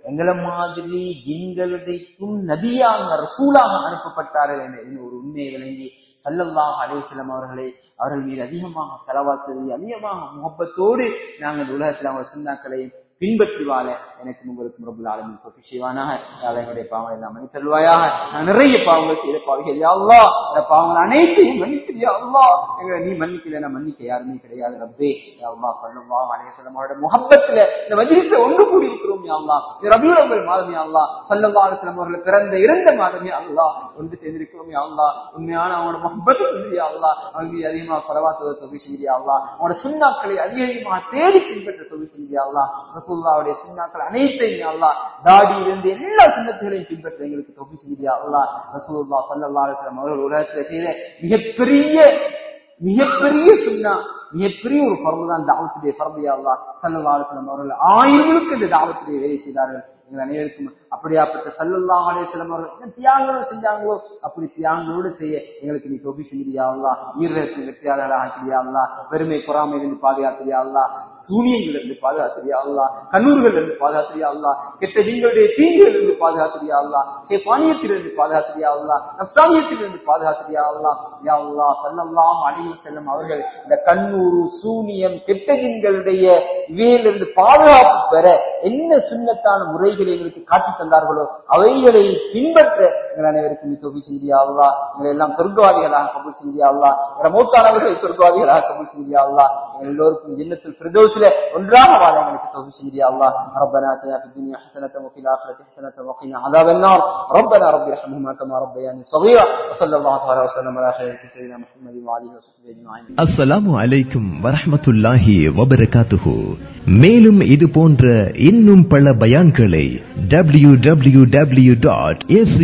எங்களை மாதிரி எங்களுடைக்கும் நபியாக ரசூலாக அனுப்பப்பட்டார்கள் என்ற இந்த ஒரு உண்மையை விளங்கி சல்லல்லாஹு அலைஹி வஸல்லம் அவர்களை அவர்கள் மீது அதிகமாக செலவாக்குறது அதிகமாக முகப்பத்தோடு நாங்கள் இந்த உலகத்தில் அவங்க சுண்ணாக்களை பின்பற்றி வாழ எனக்கு உங்களுக்கு ரபுல் ஆலமின் தொகை செய்வானாக யாழ் என்னுடைய பாவங்களை எல்லாம் மன்னித்தருவாயாக நான் நிறைய பாவங்கள் செய்த பாவிகள் யாழ்லா அந்த பாவங்கள் அனைத்தையும் மன்னிக்கிறியா அல்லா எங்களை நீ மன்னிக்கல நான் மன்னிக்க யாருமே கிடையாது ரப்பே யாழ்லா சொல்லவா அலையசலமோட முகப்பத்துல இந்த மஜிலிஸ்ல ஒன்று கூடி இருக்கிறோம் யாழ்லா இது ரபியுல் அவ்வல் மாதம் யாழ்லா சல்லவா அலுவலம் அவர்கள் பிறந்த இறந்த மாதமே அல்லா ஒன்று சேர்ந்திருக்கிறோம் யாழ்லா உண்மையான அவனோட முகப்பத்து சொல்லி அல்லா அவங்க அதிகமாக பரவாத்துவ தொகை செய்யா அல்லா அவனோட சுண்ணாக்களை அதிகமாக தேடி பின்பற்ற தொகை செய்யா அல்லா ரசூல்லாவுடைய சுண்ணாக்கள் அனைத்தையும் அல்லா தாடியிலிருந்து எல்லா சுண்ணத்துகளையும் பின்பற்ற எங்களுக்கு தொகை செய்தியா அல்லா ரசூல்லா சல்லா அலுவலம் அவர்கள் உலகத்தில் செய்த மிகப்பெரிய மிகப்பெரிய சுண்ணா மிகப்பெரிய ஒரு பரம்பு தான் தாவத்துடைய பரம்பையா அல்லா சல்லா அலுவலம் அவர்கள் ஆயிரங்களுக்கு இந்த தாவத்துடைய வேலை செய்தார்கள் எங்கள் அனைவருக்கும் அப்படியாப்பட்ட சல்லல்லா அலையம் அவர்கள் என்ன தியாகங்களும் செஞ்சாங்களோ அப்படி தியாகங்களோடு செய்ய எங்களுக்கு நீ தொகை செஞ்சியா அல்லா ஈரத்தில் வெற்றியாளர்களாக ஆக்கிறியா அல்லா பெருமை பொறாமையிலிருந்து பாதுகாத்திரியா அல்லா சூனியங்கள் இருந்து பாதுகாத்திரியா அல்லா கண்ணூர்கள் இருந்து பாதுகாத்திரியா அல்லா கெட்ட நீங்களுடைய தீங்குகள் இருந்து பாதுகாத்திரியா அல்லா பானியத்திலிருந்து பாதுகாத்திரியா அல்லா நப்சானியத்திலிருந்து பாதுகாத்திரியா அல்லா யா அல்லா சல்லல்லாம் அழிவு செல்லும் அவர்கள் இந்த கண்ணூறு சூனியம் கெட்ட நீங்களுடைய இவையிலிருந்து பாதுகாப்பு பெற என்ன சுண்ணத்தான முறைகளை எங்களுக்கு காட்டி தந்தார்களோ அவைகளை பின்பற்ற எங்கள் அனைவருக்கும் நீ தொகை செய்தியா அல்லா எங்களை எல்லாம் சொர்க்கவாதிகளாக கபூல் செய்தியா அல்லா எங்களை மூத்தானவர்களை சொர்க்கவாதிகளாக கபூல் செய்தியா அல்லா எங்கள் எல்லோருக்கும் ஜன்னத்தில் பிரதோஷில ஒன்றாக வாழ எங்களுக்கு தொகை செய்தியா அல்லா ربنا اتنا في الدنيا حسنة وفي الآخرة حسنة وقنا عذاب النار ربنا رب ارحمهما كما ربياني صغيرا وصلى الله تعالى وسلم على خير سيدنا محمد وعلى اله وصحبه اجمعين அஸ்ஸலாமு அலைக்கும் வரஹ்மத்துல்லாஹி வபரகாத்துஹு மேலும் இது போன்ற இன்னும் பல பயான்களை W W W dot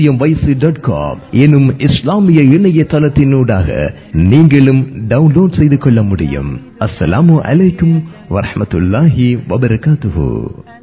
dot com எனும் இஸ்லாமிய இணையதளத்தினூடாக நீங்களும் டவுன்லோட் செய்து கொள்ள முடியும் அஸ்ஸலாமு அலைக்கும் வரஹ்மத்துல்லாஹி வபரகாத்துஹு